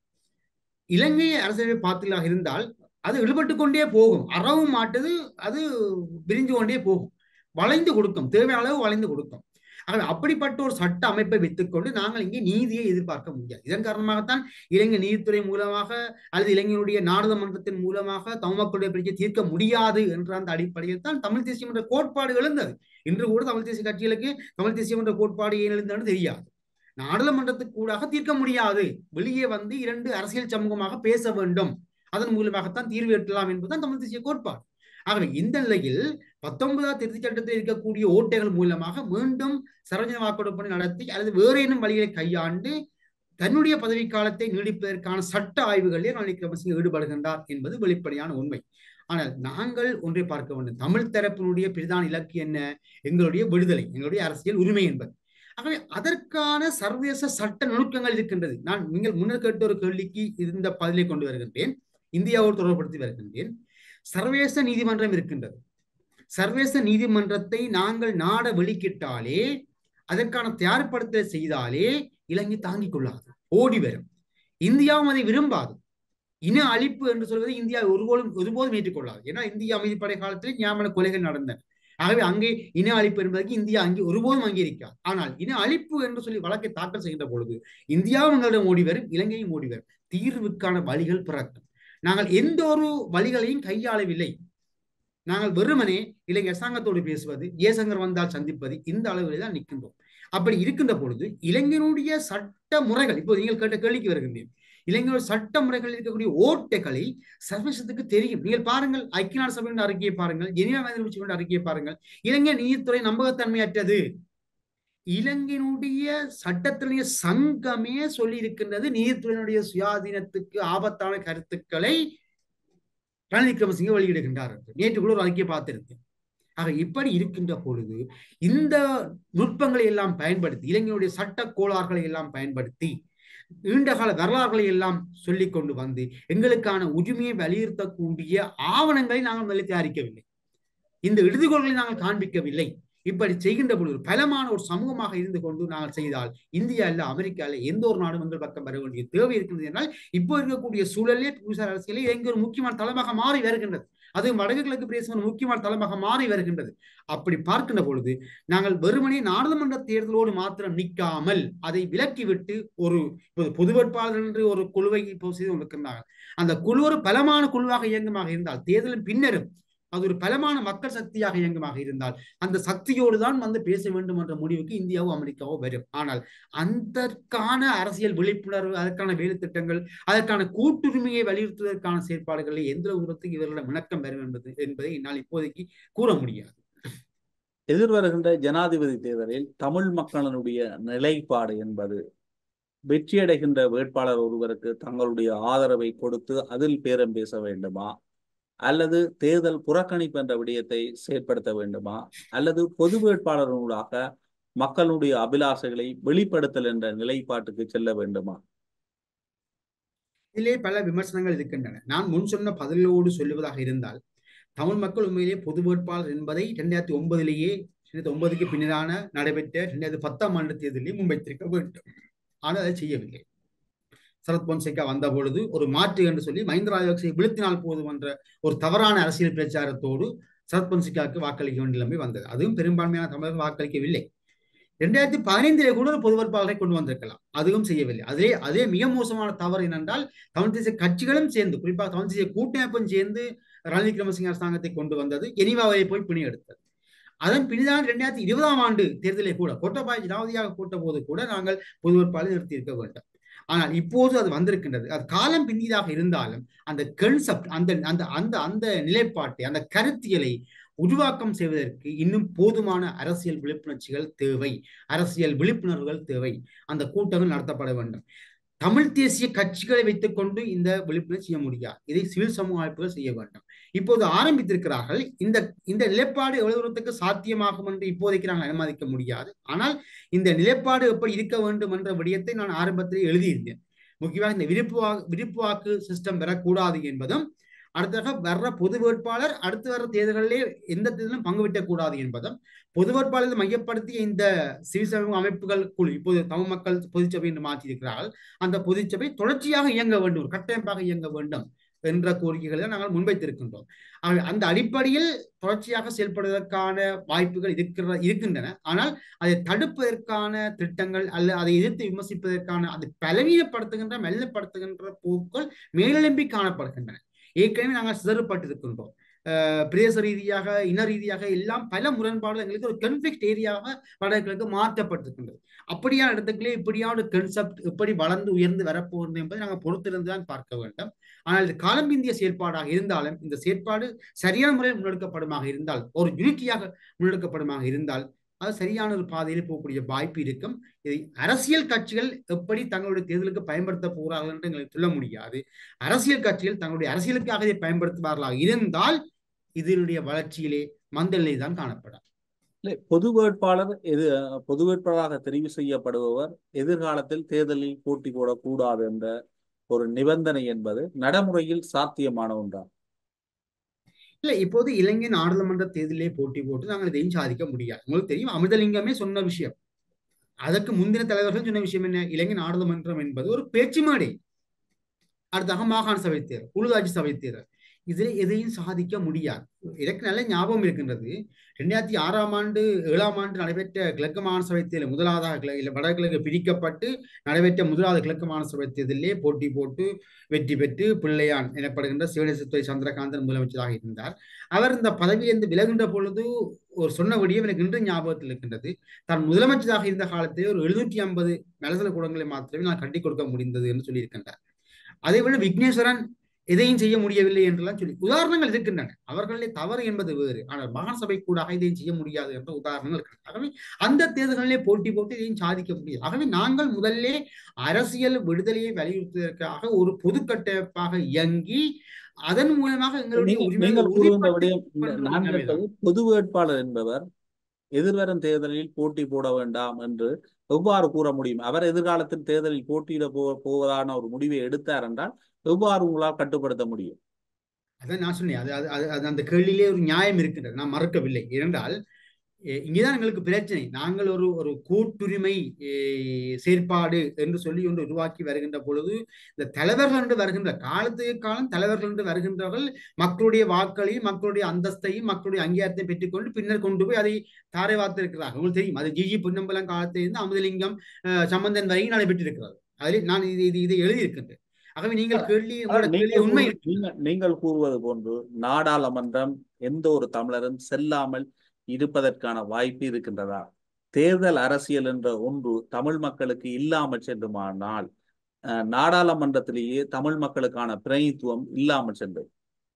Speaker 2: இலங்கை அரசியலமைப்பை பார்த்தீர்களாக இருந்தால் அது இழுபட்டு கொண்டே போகும் அறவும் மாட்டுது அது விரிஞ்சு கொண்டே போகும் வளைந்து கொடுக்கும் தேவையான அளவு வளைந்து கொடுக்கும் ஆகவே அப்படிப்பட்ட ஒரு சட்ட அமைப்பை வைத்துக்கொண்டு நாங்கள் இங்கே நீதியை எதிர்பார்க்க முடியாது இதன் காரணமாகத்தான் இலங்கை நீதித்துறை மூலமாக அல்லது இலங்கையினுடைய நாடாளுமன்றத்தின் மூலமாக தமிழ் மக்களுடைய பிரச்சனை தீர்க்க முடியாது என்ற அந்த அடிப்படையில் தான் தமிழ் தேசியம் என்ற கோட்பாடு எழுந்தது இன்று கூட தமிழ் தேசிய கட்சிகளுக்கு தமிழ் தேசியம் என்ற கோட்பாடு ஏன் எழுந்ததுன்னு தெரியாது நாடாளுமன்றத்துக்கு கூடாக தீர்க்க முடியாது வெளியே வந்து இரண்டு அரசியல் சமூகமாக பேச வேண்டும் அதன் மூலமாகத்தான் தீர்வு எட்டலாம் என்பதுதான் தமிழ் தேசிய கோட்பாடு ஆகவே இந்த நிலையில் பத்தொன்பதாம் திருத்தி சட்டத்தில் இருக்கக்கூடிய ஓட்டைகள் மூலமாக மீண்டும் சரோஜன வாக்கெடுப்பு நடத்தி அல்லது வேறு ஏனும் வழிகளை கையாண்டு தன்னுடைய பதவி காலத்தை நீடிப்பதற்கான சட்ட ஆய்வுகளிலே ரணில் விக்ரமசிங்க ஈடுபடுகின்றார் என்பது வெளிப்படையான உண்மை ஆனால் நாங்கள் ஒன்றை பார்க்க வேண்டும் தமிழ் தரப்பினுடைய பிரதான இலக்கு என்ன எங்களுடைய விடுதலை எங்களுடைய அரசியல் உரிமை என்பது ஆகவே அதற்கான சர்வதேச சட்ட நுணுக்கங்கள் இருக்கின்றது நான் நீங்கள் முன்னர் கேட்ட ஒரு கேள்விக்கு இந்த பதிலை கொண்டு வருகின்றேன் இந்தியாவோடு தொடர்படுத்தி வருகின்றேன் சர்வதேச நீதிமன்றம் இருக்கின்றது சர்வதேச நீதிமன்றத்தை நாங்கள் நாட வெளிக்கிட்டாலே அதற்கான தயார்படுத்தல் செய்தாலே இலங்கை தாங்கிக் கொள்ளாது ஓடி வரும் இந்தியாவும் அதை விரும்பாது இன அழிப்பு என்று சொல்வதை இந்தியா ஒருபோதும் ஒருபோதும் ஏற்றுக்கொள்ளாது ஏன்னா இந்திய அமைதிப்படை காலத்தில் ஞாபக கொலைகள் நடந்தன ஆகவே அங்கே இன அழிப்பு என்பதற்கு இந்தியா அங்கே ஒருபோதும் அங்கீகரிக்காது ஆனால் இன அழிப்பு என்று சொல்லி வழக்கை தாக்கல் செய்கின்ற பொழுது இந்தியாவும் எங்களிடம் ஓடி வரும் இலங்கையும் ஓடி வரும் தீர்வுக்கான வழிகள் பிறக்கும் நாங்கள் எந்த ஒரு வழிகளையும் கையாளவில்லை நாங்கள் வெறுமனே இலங்கை அரசாங்கத்தோடு பேசுவது ஜெயசங்கர் வந்தால் சந்திப்பது இந்த அளவில் தான் நிற்கின்றோம் அப்படி இருக்கின்ற பொழுது இலங்கையினுடைய சட்ட முறைகள் இப்போ நீங்கள் கேட்ட கேள்விக்கு வருகின்றேன் இலங்கையோட சட்ட முறைகளில் இருக்கக்கூடிய ஓட்டைகளை சர்வதேசத்துக்கு தெரியும் நீங்கள் பாருங்கள் ஐக்கிய நாடு சபையின் அறிக்கையை பாருங்கள் ஜெனிவா மனித உரிமை அறிக்கையை பாருங்கள் இலங்கை நீதித்துறை நம்பகத்தன்மையற்றது இலங்கையினுடைய சட்டத்தினுடைய சங்கமே சொல்லி இருக்கின்றது நீதித்துறையினுடைய சுயாதீனத்துக்கு ஆபத்தான கருத்துக்களை ரணில் விக்ரமசிங்க வெளியிடுகின்றார் என்று. நேற்று கூட ஒரு அறிக்கையை பார்த்திருந்தேன் ஆக இப்படி இருக்கின்ற பொழுது இந்த நுட்பங்களை எல்லாம் பயன்படுத்தி இலங்கையினுடைய சட்ட கோளாறுகளை எல்லாம் பயன்படுத்தி நீண்டகால வரலாறுகளை எல்லாம் சொல்லிக் கொண்டு வந்து எங்களுக்கான உரிமையை வலியுறுத்தக்கூடிய ஆவணங்களை நாங்கள் முதலில் தயாரிக்கவில்லை இந்த எழுதுகோள்களை நாங்கள் காண்பிக்கவில்லை இப்படி செய்கின்ற பொழுது பலமான ஒரு சமூகமாக இருந்து கொண்டு நாங்கள் செய்தால் இந்தியா இல்ல அமெரிக்கா இல்ல எந்த ஒரு நாடும் எங்கள் பக்கம் வர வேண்டிய தேவை இருக்கின்றது என்றால் இப்போ இருக்கக்கூடிய சூழலே புவிசார் அரசியலே எங்க ஒரு முக்கியமான தளமாக மாறி வருகின்றது அது வடக்கு கிழக்கு பிரதேசம் ஒரு முக்கியமான தளமாக மாறி வருகின்றது அப்படி பார்க்கின்ற பொழுது நாங்கள் வெறுமனே நாடாளுமன்ற தேர்தலோடு மாத்திரம் நிற்காமல் அதை விலக்கிவிட்டு ஒரு இப்போது பொது வேட்பாளர் என்று ஒரு குழுவை இப்போ செய்து கொண்டிருக்கிறார்கள் அந்த குழு ஒரு பலமான குழுவாக இயங்குமாக இருந்தால் தேர்தலின் பின்னரும் அது ஒரு பலமான மக்கள் சக்தியாக இயங்குமாக இருந்தால் அந்த சக்தியோடு தான் வந்து பேச வேண்டும் என்ற முடிவுக்கு இந்தியாவோ அமெரிக்காவோ வரும் ஆனால் அதற்கான அரசியல் விழிப்புணர்வு அதற்கான வேலை திட்டங்கள் அதற்கான கூட்டுரிமையை வலியுறுத்துவதற்கான செயற்பாடுகளில் எந்த தூரத்துக்கு இவர்களிடம் விளக்கம் வரும் என்பது என்பதை என்னால் இப்போதைக்கு கூற முடியாது
Speaker 1: எதிர்வருகின்ற ஜனாதிபதி தேர்தலில் தமிழ் மக்களினுடைய நிலைப்பாடு என்பது வெற்றியடைகின்ற வேட்பாளர் ஒருவருக்கு தங்களுடைய ஆதரவை கொடுத்து அதில் பேரம் பேச வேண்டுமா அல்லது தேர்தல் புறக்கணிப்பு என்ற விடயத்தை செயற்படுத்த வேண்டுமா அல்லது பொது வேட்பாளர்களூடாக மக்களுடைய அபிலாஷைகளை வெளிப்படுத்தல் என்ற நிலைப்பாட்டுக்கு செல்ல வேண்டுமா
Speaker 2: இதிலே பல விமர்சனங்கள் இருக்கின்றன நான் முன் சொன்ன பதிலோடு சொல்லுவதாக இருந்தால் தமிழ் மக்கள் உண்மையிலே பொது வேட்பாளர் என்பதை இரண்டாயிரத்தி ஒன்பதிலேயே இரண்டாயிரத்தி ஒன்பதுக்கு பின்னரான நடைபெற்ற இரண்டாயிரத்தி பத்தாம் ஆண்டு தேர்தலில் முன்வைத்திருக்க வேண்டும் ஆனால் அதை செய்யவில்லை சரத் பொன்சேகா வந்த பொழுது ஒரு மாற்று என்று சொல்லி மஹிந்த ராஜபக்சே வீழ்த்தினால் போதும் என்ற ஒரு தவறான அரசியல் பிரச்சாரத்தோடு சரத் பொன்சேகாவுக்கு வாக்களிக்க வேண்டிய நிலைமை வந்தது அதுவும் பெரும்பான்மையான தமிழர்கள் வாக்களிக்கவில்லை இரண்டாயிரத்தி பதினைந்திலே கூட ஒரு பொது வேட்பாளரை கொண்டு வந்திருக்கலாம் அதுவும் செய்யவில்லை அதே அதே மிக மோசமான தவறு என்னென்றால் தமிழ் தேசிய கட்சிகளும் சேர்ந்து குறிப்பாக தமிழ் தேசிய கூட்டமைப்பும் சேர்ந்து ரணில் விக்ரமசிங்க அரசாங்கத்தை கொண்டு வந்தது எனிவாவை போய் பிணி எடுத்தது அதன் பின்தான் இரண்டாயிரத்தி இருபதாம் ஆண்டு தேர்தலில் கூட கோட்டபாய ஜனாவதியாக கூட்ட போது கூட நாங்கள் பொது வேட்பாளரை நிறுத்தி இருக்க வேண்டும் ஆனால் இப்போது அது வந்திருக்கின்றது அது காலம் பிந்தியதாக இருந்தாலும் அந்த கன்செப்ட் அந்த அந்த அந்த அந்த நிலைப்பாட்டை அந்த கருத்தியலை உருவாக்கம் செய்வதற்கு இன்னும் போதுமான அரசியல் விழிப்புணர்ச்சிகள் தேவை அரசியல் விழிப்புணர்வுகள் தேவை அந்த கூட்டங்கள் நடத்தப்பட வேண்டும் தமிழ் தேசிய கட்சிகளை வைத்துக்கொண்டு இந்த விழிப்புணர்வு செய்ய முடியாது இதை சிவில் சமூக அமைப்புகள் செய்ய வேண்டும் இப்போது ஆரம்பித்திருக்கிறார்கள் இந்த இந்த நிலைப்பாடு எவ்வளவு தூரத்துக்கு சாத்தியமாகும் என்று இப்போதைக்கு நாங்கள் அனுமதிக்க முடியாது ஆனால் இந்த நிலைப்பாடு எப்படி இருக்க வேண்டும் என்ற விடயத்தை நான் ஆரம்பத்தில் எழுதியிருந்தேன் முக்கியமாக இந்த விருப்பு வாக்கு விருப்பு வாக்கு சிஸ்டம் பெறக்கூடாது என்பதும் அடுத்ததாக வர்ற பொது வேட்பாளர் அடுத்து வர்ற தேர்தல்களிலே எந்த தேர்தலும் பங்கு விட்டக்கூடாது என்பதும் பொது வேட்பாளரை மையப்படுத்திய இந்த சிவில் சமூக அமைப்புகள் குழு இப்போது தமிழ் மக்கள் பொதுச்சபை என்று மாற்றியிருக்கிறார்கள் அந்த பொதுச்சபை தொடர்ச்சியாக இயங்க வேண்டும் ஒரு கட்டமைப்பாக இயங்க வேண்டும் என்ற கோரிக்கைகளை நாங்கள் முன்வைத்திருக்கின்றோம் அந்த அடிப்படையில் தொடர்ச்சியாக செயல்படுவதற்கான வாய்ப்புகள் இருக்கிற இருக்கின்றன ஆனால் அதை தடுப்பதற்கான திட்டங்கள் அல்ல அதை எதிர்த்து விமர்சிப்பதற்கான அதை பலவீனப்படுத்துகின்ற மெல்லப்படுத்துகின்ற போக்குகள் மேலெழும்பி காணப்படுகின்றன ஏற்கனவே நாங்கள் சிதறப்பட்டிருக்கின்றோம் பிரதேச ரீதியாக இன ரீதியாக எல்லாம் பல முரண்பாடுகள் எங்களுக்கு ஒரு கன்ஃபிளிக்ட் ஏரியாவாக வடகிழக்கு மாற்றப்பட்டிருக்கின்றது அப்படியான இடத்துக்குள்ளே இப்படியான ஒரு கன்செப்ட் எப்படி வளர்ந்து உயர்ந்து வரப்போகிறது என்பதை நாங்கள் பொறுத்திருந்து தான் பார்க்க வேண்டும் ஆனால் இது காலம்பிந்திய செயற்பாடாக இருந்தாலும் இந்த செயற்பாடு சரியான முறையில் முன்னெடுக்கப்படுமாக இருந்தால் ஒரு யூனிட்டியாக முன்னெடுக்கப்படுமாக இருந்தால் அது சரியான ஒரு பாதையில் போகக்கூடிய வாய்ப்பு இருக்கும் இதை அரசியல் கட்சிகள் எப்படி தங்களுடைய தேர்தலுக்கு பயன்படுத்த போகிறார்கள் என்று எங்களுக்கு சொல்ல முடியாது அரசியல் கட்சிகள் தங்களுடைய அரசியலுக்காக இதை பயன்படுத்துவார்களாக இருந்தால் இதனுடைய வளர்ச்சியிலே மந்த நிலை தான் காணப்படும்
Speaker 1: இல்லை பொது வேட்பாளர் எது பொது வேட்பாளராக தெரிவு செய்யப்படுபவர் எதிர்காலத்தில் தேர்தலில் போட்டி போடக்கூடாது என்ற ஒரு நிபந்தனை என்பது நடைமுறையில் சாத்தியமான ஒன்றா
Speaker 2: இல்ல இப்போது இலங்கை நாடாளுமன்ற தேர்தலிலே போட்டி போட்டு நாங்கள் இதையும் சாதிக்க முடியாது உங்களுக்கு தெரியும் அமிர்தலிங்கமே சொன்ன விஷயம் அதற்கு முந்தின தலைவர்கள் சொன்ன விஷயம் என்ன இலங்கை நாடாளுமன்றம் என்பது ஒரு பேச்சு மேடை அடுத்தாக மாகாண சபை தேர்தல் உள்ளாட்சி சபை தேர்தல் இதில் எதையும் சாதிக்க முடியாது எனக்கு நல்ல ஞாபகம் இருக்கின்றது ரெண்டாயிரத்தி ஆறாம் ஆண்டு ஏழாம் ஆண்டு நடைபெற்ற கிழக்கு மாகாண சபை தேர்தல் முதலாவதாக இல்லை வடகிழக்கு பிரிக்கப்பட்டு நடைபெற்ற முதலாவது கிழக்கு மாகாண சபை தேர்தலிலே போட்டி போட்டு வெற்றி பெற்று பிள்ளையான் எனப்படுகின்ற சிவனேசத்துறை சந்திரகாந்தன் முதலமைச்சராக இருந்தார் அவர் இந்த பதவியிலிருந்து விலகின்ற பொழுது ஒரு சொன்ன விடியம் எனக்கு இன்று ஞாபகத்தில் இருக்கின்றது தான் முதலமைச்சராக இருந்த காலத்திலே ஒரு எழுநூற்றி ஐம்பது மலசல கூடங்களை மாத்திரமே நான் கட்டி கொடுக்க முடிந்தது என்று சொல்லியிருக்கின்றார் அதே போல விக்னேஸ்வரன் எதையும் செய்ய முடியவில்லை என்றெல்லாம் சொல்லி உதாரணங்கள் இருக்கின்றன அவர்களே தவறு என்பது வேறு ஆனால் மாகாண சபை கூட இதையும் செய்ய முடியாது என்ற உதாரணங்கள் இருக்கின்றன ஆகவே அந்த தேர்தல்களிலே போட்டி போட்டு இதையும் சாதிக்க முடியாது ஆகவே நாங்கள் முதல்ல அரசியல் விடுதலையை வலியுறுத்துவதற்காக ஒரு பொது கட்டமைப்பாக இயங்கி அதன் மூலமாக எங்களுடைய
Speaker 1: நீங்கள்
Speaker 2: உரிமைகளை
Speaker 1: நீங்கள் கூறுகின்ற
Speaker 2: உறுதிப்படுத்திக்
Speaker 1: விடயம் இந்த
Speaker 2: கொள்கின்ற
Speaker 1: நான்
Speaker 2: நிலைமைதான்.
Speaker 1: கேட்பது பொது வேட்பாளர் என்பவர் எதிர்வரும் தேர்தலில் போட்டி போட வேண்டாம் என்று எவ்வாறு கூற முடியும் அவர் எதிர்காலத்தில் தேர்தலில் போட்டியிட போ போவதான ஒரு முடிவை எடுத்தார் என்றால் எவ்வாறு உங்களால் கட்டுப்படுத்த முடியும்
Speaker 2: அதான் நான் சொன்னேன் அது அது அது- அது அந்த கேள்வியிலே ஒரு நியாயம் இருக்கின்றது நான் மறக்கவில்லை ஏனென்றால் எ- இங்கேதான் எங்களுக்கு பிரச்சனை நாங்கள் ஒரு ஒரு கூட்டுரிமை எ, செயற்பாடு என்று சொல்லி ஒன்று உருவாக்கி வருகின்ற பொழுது இந்த தலைவர்கள் என்று வருகின்ற காலத்துக்கு காலம் தலைவர்கள் என்று வருகின்றவர்கள் மக்களுடைய வாக்களையும் மக்களுடைய அந்தஸ்தையும் மக்களுடைய அங்கீகாரத்தை பெற்றுக்கொண்டு பின்னர் கொண்டு போய் அதை தாரை வார்த்திருக்கிறார்கள் உங்களுக்கு தெரியும் அது ஜிஜி பொன்னம்பலம் காலத்திலிருந்து அமுதலிங்கம் அஹ், சம்பந்தன் வரையும் நடைபெற்றிருக்கிறது அதில் நான் இது இது இதை எழுதியிருக்கின்றேன் ஆகவே நீங்கள் கேள்வி உங்களோட கேள்வி
Speaker 1: நீங்கள்
Speaker 2: உண்மை
Speaker 1: கூறு- நீங்கள் நீங்கள் கூறுவது போன்று நாடாளுமன்றம் எந்த ஒரு தமிழரும் செல்லாமல் இருப்பதற்கான வாய்ப்பு இருக்கின்றதா தேர்தல் அரசியல் என்ற ஒன்று தமிழ் மக்களுக்கு இல்லாமல் சென்றுமானால் அஹ், நாடாளுமன்றத்திலேயே தமிழ் மக்களுக்கான பிரதிநிதித்துவம் இல்லாமல் சென்றது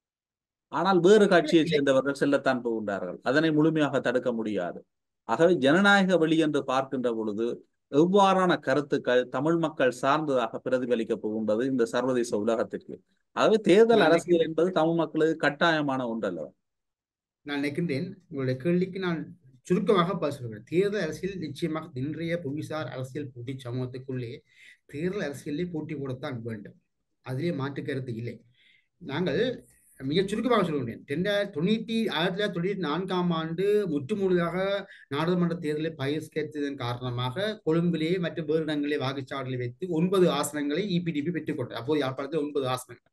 Speaker 1: ஆனால் வேறு கட்சியை சேர்ந்தவர்கள் செல்லத்தான் போகின்றார்கள் அதனை முழுமையாக தடுக்க முடியாது ஆகவே ஜனநாயக வழி என்று பார்க்கின்ற பொழுது எவ்வாறான கருத்துக்கள் தமிழ் மக்கள் சார்ந்ததாக பிரதிபலிக்க போகின்றது இந்த சர்வதேச உலகத்திற்கு ஆகவே தேர்தல்
Speaker 2: நான்
Speaker 1: அரசியல் என்பது தமிழ் மக்களுக்கு கட்டாயமான ஒன்றல்ல
Speaker 2: நான் நினைக்கின்றேன் உங்களுடைய கேள்விக்கு நான் சுருக்கமாக பதில் சொல்கிறேன் தேர்தல் அரசியல் நிச்சயமாக இன்றைய புவிசார் அரசியல் போட்டி சமூகத்துக்குள்ளே தேர்தல் அரசியலே போட்டி போடத்தான் வேண்டும் அதிலே மாற்று கருத்து இல்லை நாங்கள் மிகச் சுருக்கமாக சொல்கிறேன் ரெண்டாயிரத்தி தொண்ணூற்றி ஆயிரத்தி தொள்ளாயிரத்தி தொண்ணூற்றி நான்காம் ஆண்டு முற்றுமுழுதாக நாடாளுமன்ற தேர்தலை பகிஷ்கரித்ததன் காரணமாக கொழும்பிலே மற்றும் வேறு இடங்களிலே வாக்குச்சாவடிகளை வைத்து ஒன்பது ஆசனங்களை இபிடிபி பெற்றுக்கொண்டது அப்போது யாழ்ப்பாணத்தில் ஒன்பது ஆசனங்கள்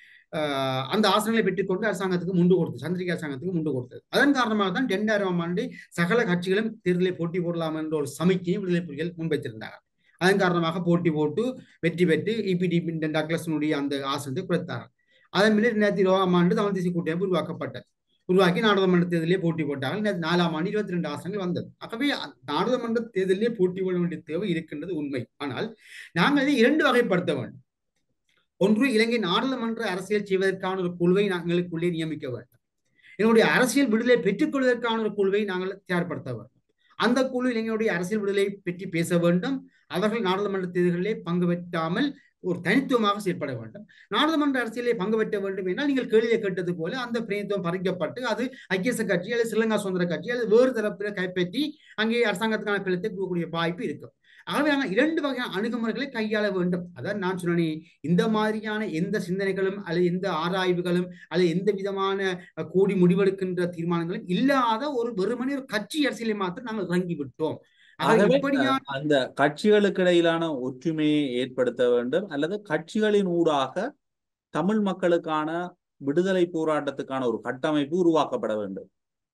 Speaker 2: ஆஹ் அந்த ஆசனங்களை பெற்றுக்கொண்டு அரசாங்கத்துக்கு முண்டு கொடுத்தது சந்திரிகா அரசாங்கத்துக்கு முண்டு கொடுத்தது அதன் காரணமாக தான் இரண்டாயிரம் ஆண்டு சகல கட்சிகளும் தேர்தலில் போட்டி போடலாம் என்ற ஒரு சமிக்கையை விடுதலை புலிகள் முன்வைத்திருந்தார்கள் அதன் காரணமாக போட்டி போட்டு வெற்றி பெற்று இபிடிபி டக்ளஸனுடைய அந்த ஆசனத்தை குறைத்தார்கள் அதன் பின்னர் ரெண்டாயிரத்தி இருபதாம் ஆண்டு தமிழ் தேசிய கூட்டமைப்பு உருவாக்கப்பட்டது உருவாக்கி நாடாளுமன்ற தேர்தலிலே போட்டி போட்டார்கள் ரெண்டாயிரத்தி நாலாம் ஆண்டு இருபத்தி ரெண்டு ஆசனங்கள் வந்தது ஆகவே அ- நாடாளுமன்ற தேர்தலிலே போட்டி போட வேண்டிய தேவை இருக்கின்றது உண்மை ஆனால் நாங்கள் இதை இரண்டு வகைப்படுத்த வேண்டும் ஒன்று இலங்கை நாடாளுமன்ற அரசியல் செய்வதற்கான ஒரு குழுவை நாங்களுக்குள்ளே நியமிக்க வேண்டும் எங்களுடைய அரசியல் விடுதலை பெற்றுக்கொள்வதற்கான ஒரு குழுவை நாங்கள் தயார்படுத்த வேண்டும் அந்த குழு இலங்கையுடைய அரசியல் விடுதலை பற்றி பேச வேண்டும் அவர்கள் நாடாளுமன்ற தேர்தலிலே பங்கு பெற்றாமல் ஒரு தனித்துவமாக செயல்பட வேண்டும் நாடாளுமன்ற அரசியலை பங்கு பெற்ற வேண்டும் என்றால் நீங்கள் கேள்வியை கேட்டது போல அந்த பிரதித்துவம் பறிக்கப்பட்டு அது ஐக்கியச கட்சி அல்லது ஸ்ரீலங்கா சுதந்திர கட்சி அல்லது வேறு தரப்பில் கைப்பற்றி அங்கே அரசாங்கத்துக்கான பிளத்தை கொடுக்கக்கூடிய வாய்ப்பு இருக்கும் ஆகவே நாங்கள் இரண்டு வகையான அணுகுமுறைகளை கையாள வேண்டும் அதான் நான் சொன்னேன் இந்த மாதிரியான எந்த சிந்தனைகளும் அல்லது எந்த ஆராய்வுகளும் அல்லது எந்த விதமான அஹ், கூடி முடிவெடுக்கின்ற தீர்மானங்களும் இல்லாத ஒரு வெறுமனே ஒரு கட்சி அரசியலை மாத்திரம் நாங்கள் இறங்கி விட்டோம் ஆகவே
Speaker 1: ஆகவே
Speaker 2: இப்படியான
Speaker 1: அஹ், அந்த கட்சிகளுக்கு இடையிலான ஒற்றுமையை ஏற்படுத்த வேண்டும் அல்லது கட்சிகளின் ஊடாக தமிழ் மக்களுக்கான விடுதலை போராட்டத்துக்கான ஒரு கட்டமைப்பு உருவாக்கப்பட வேண்டும்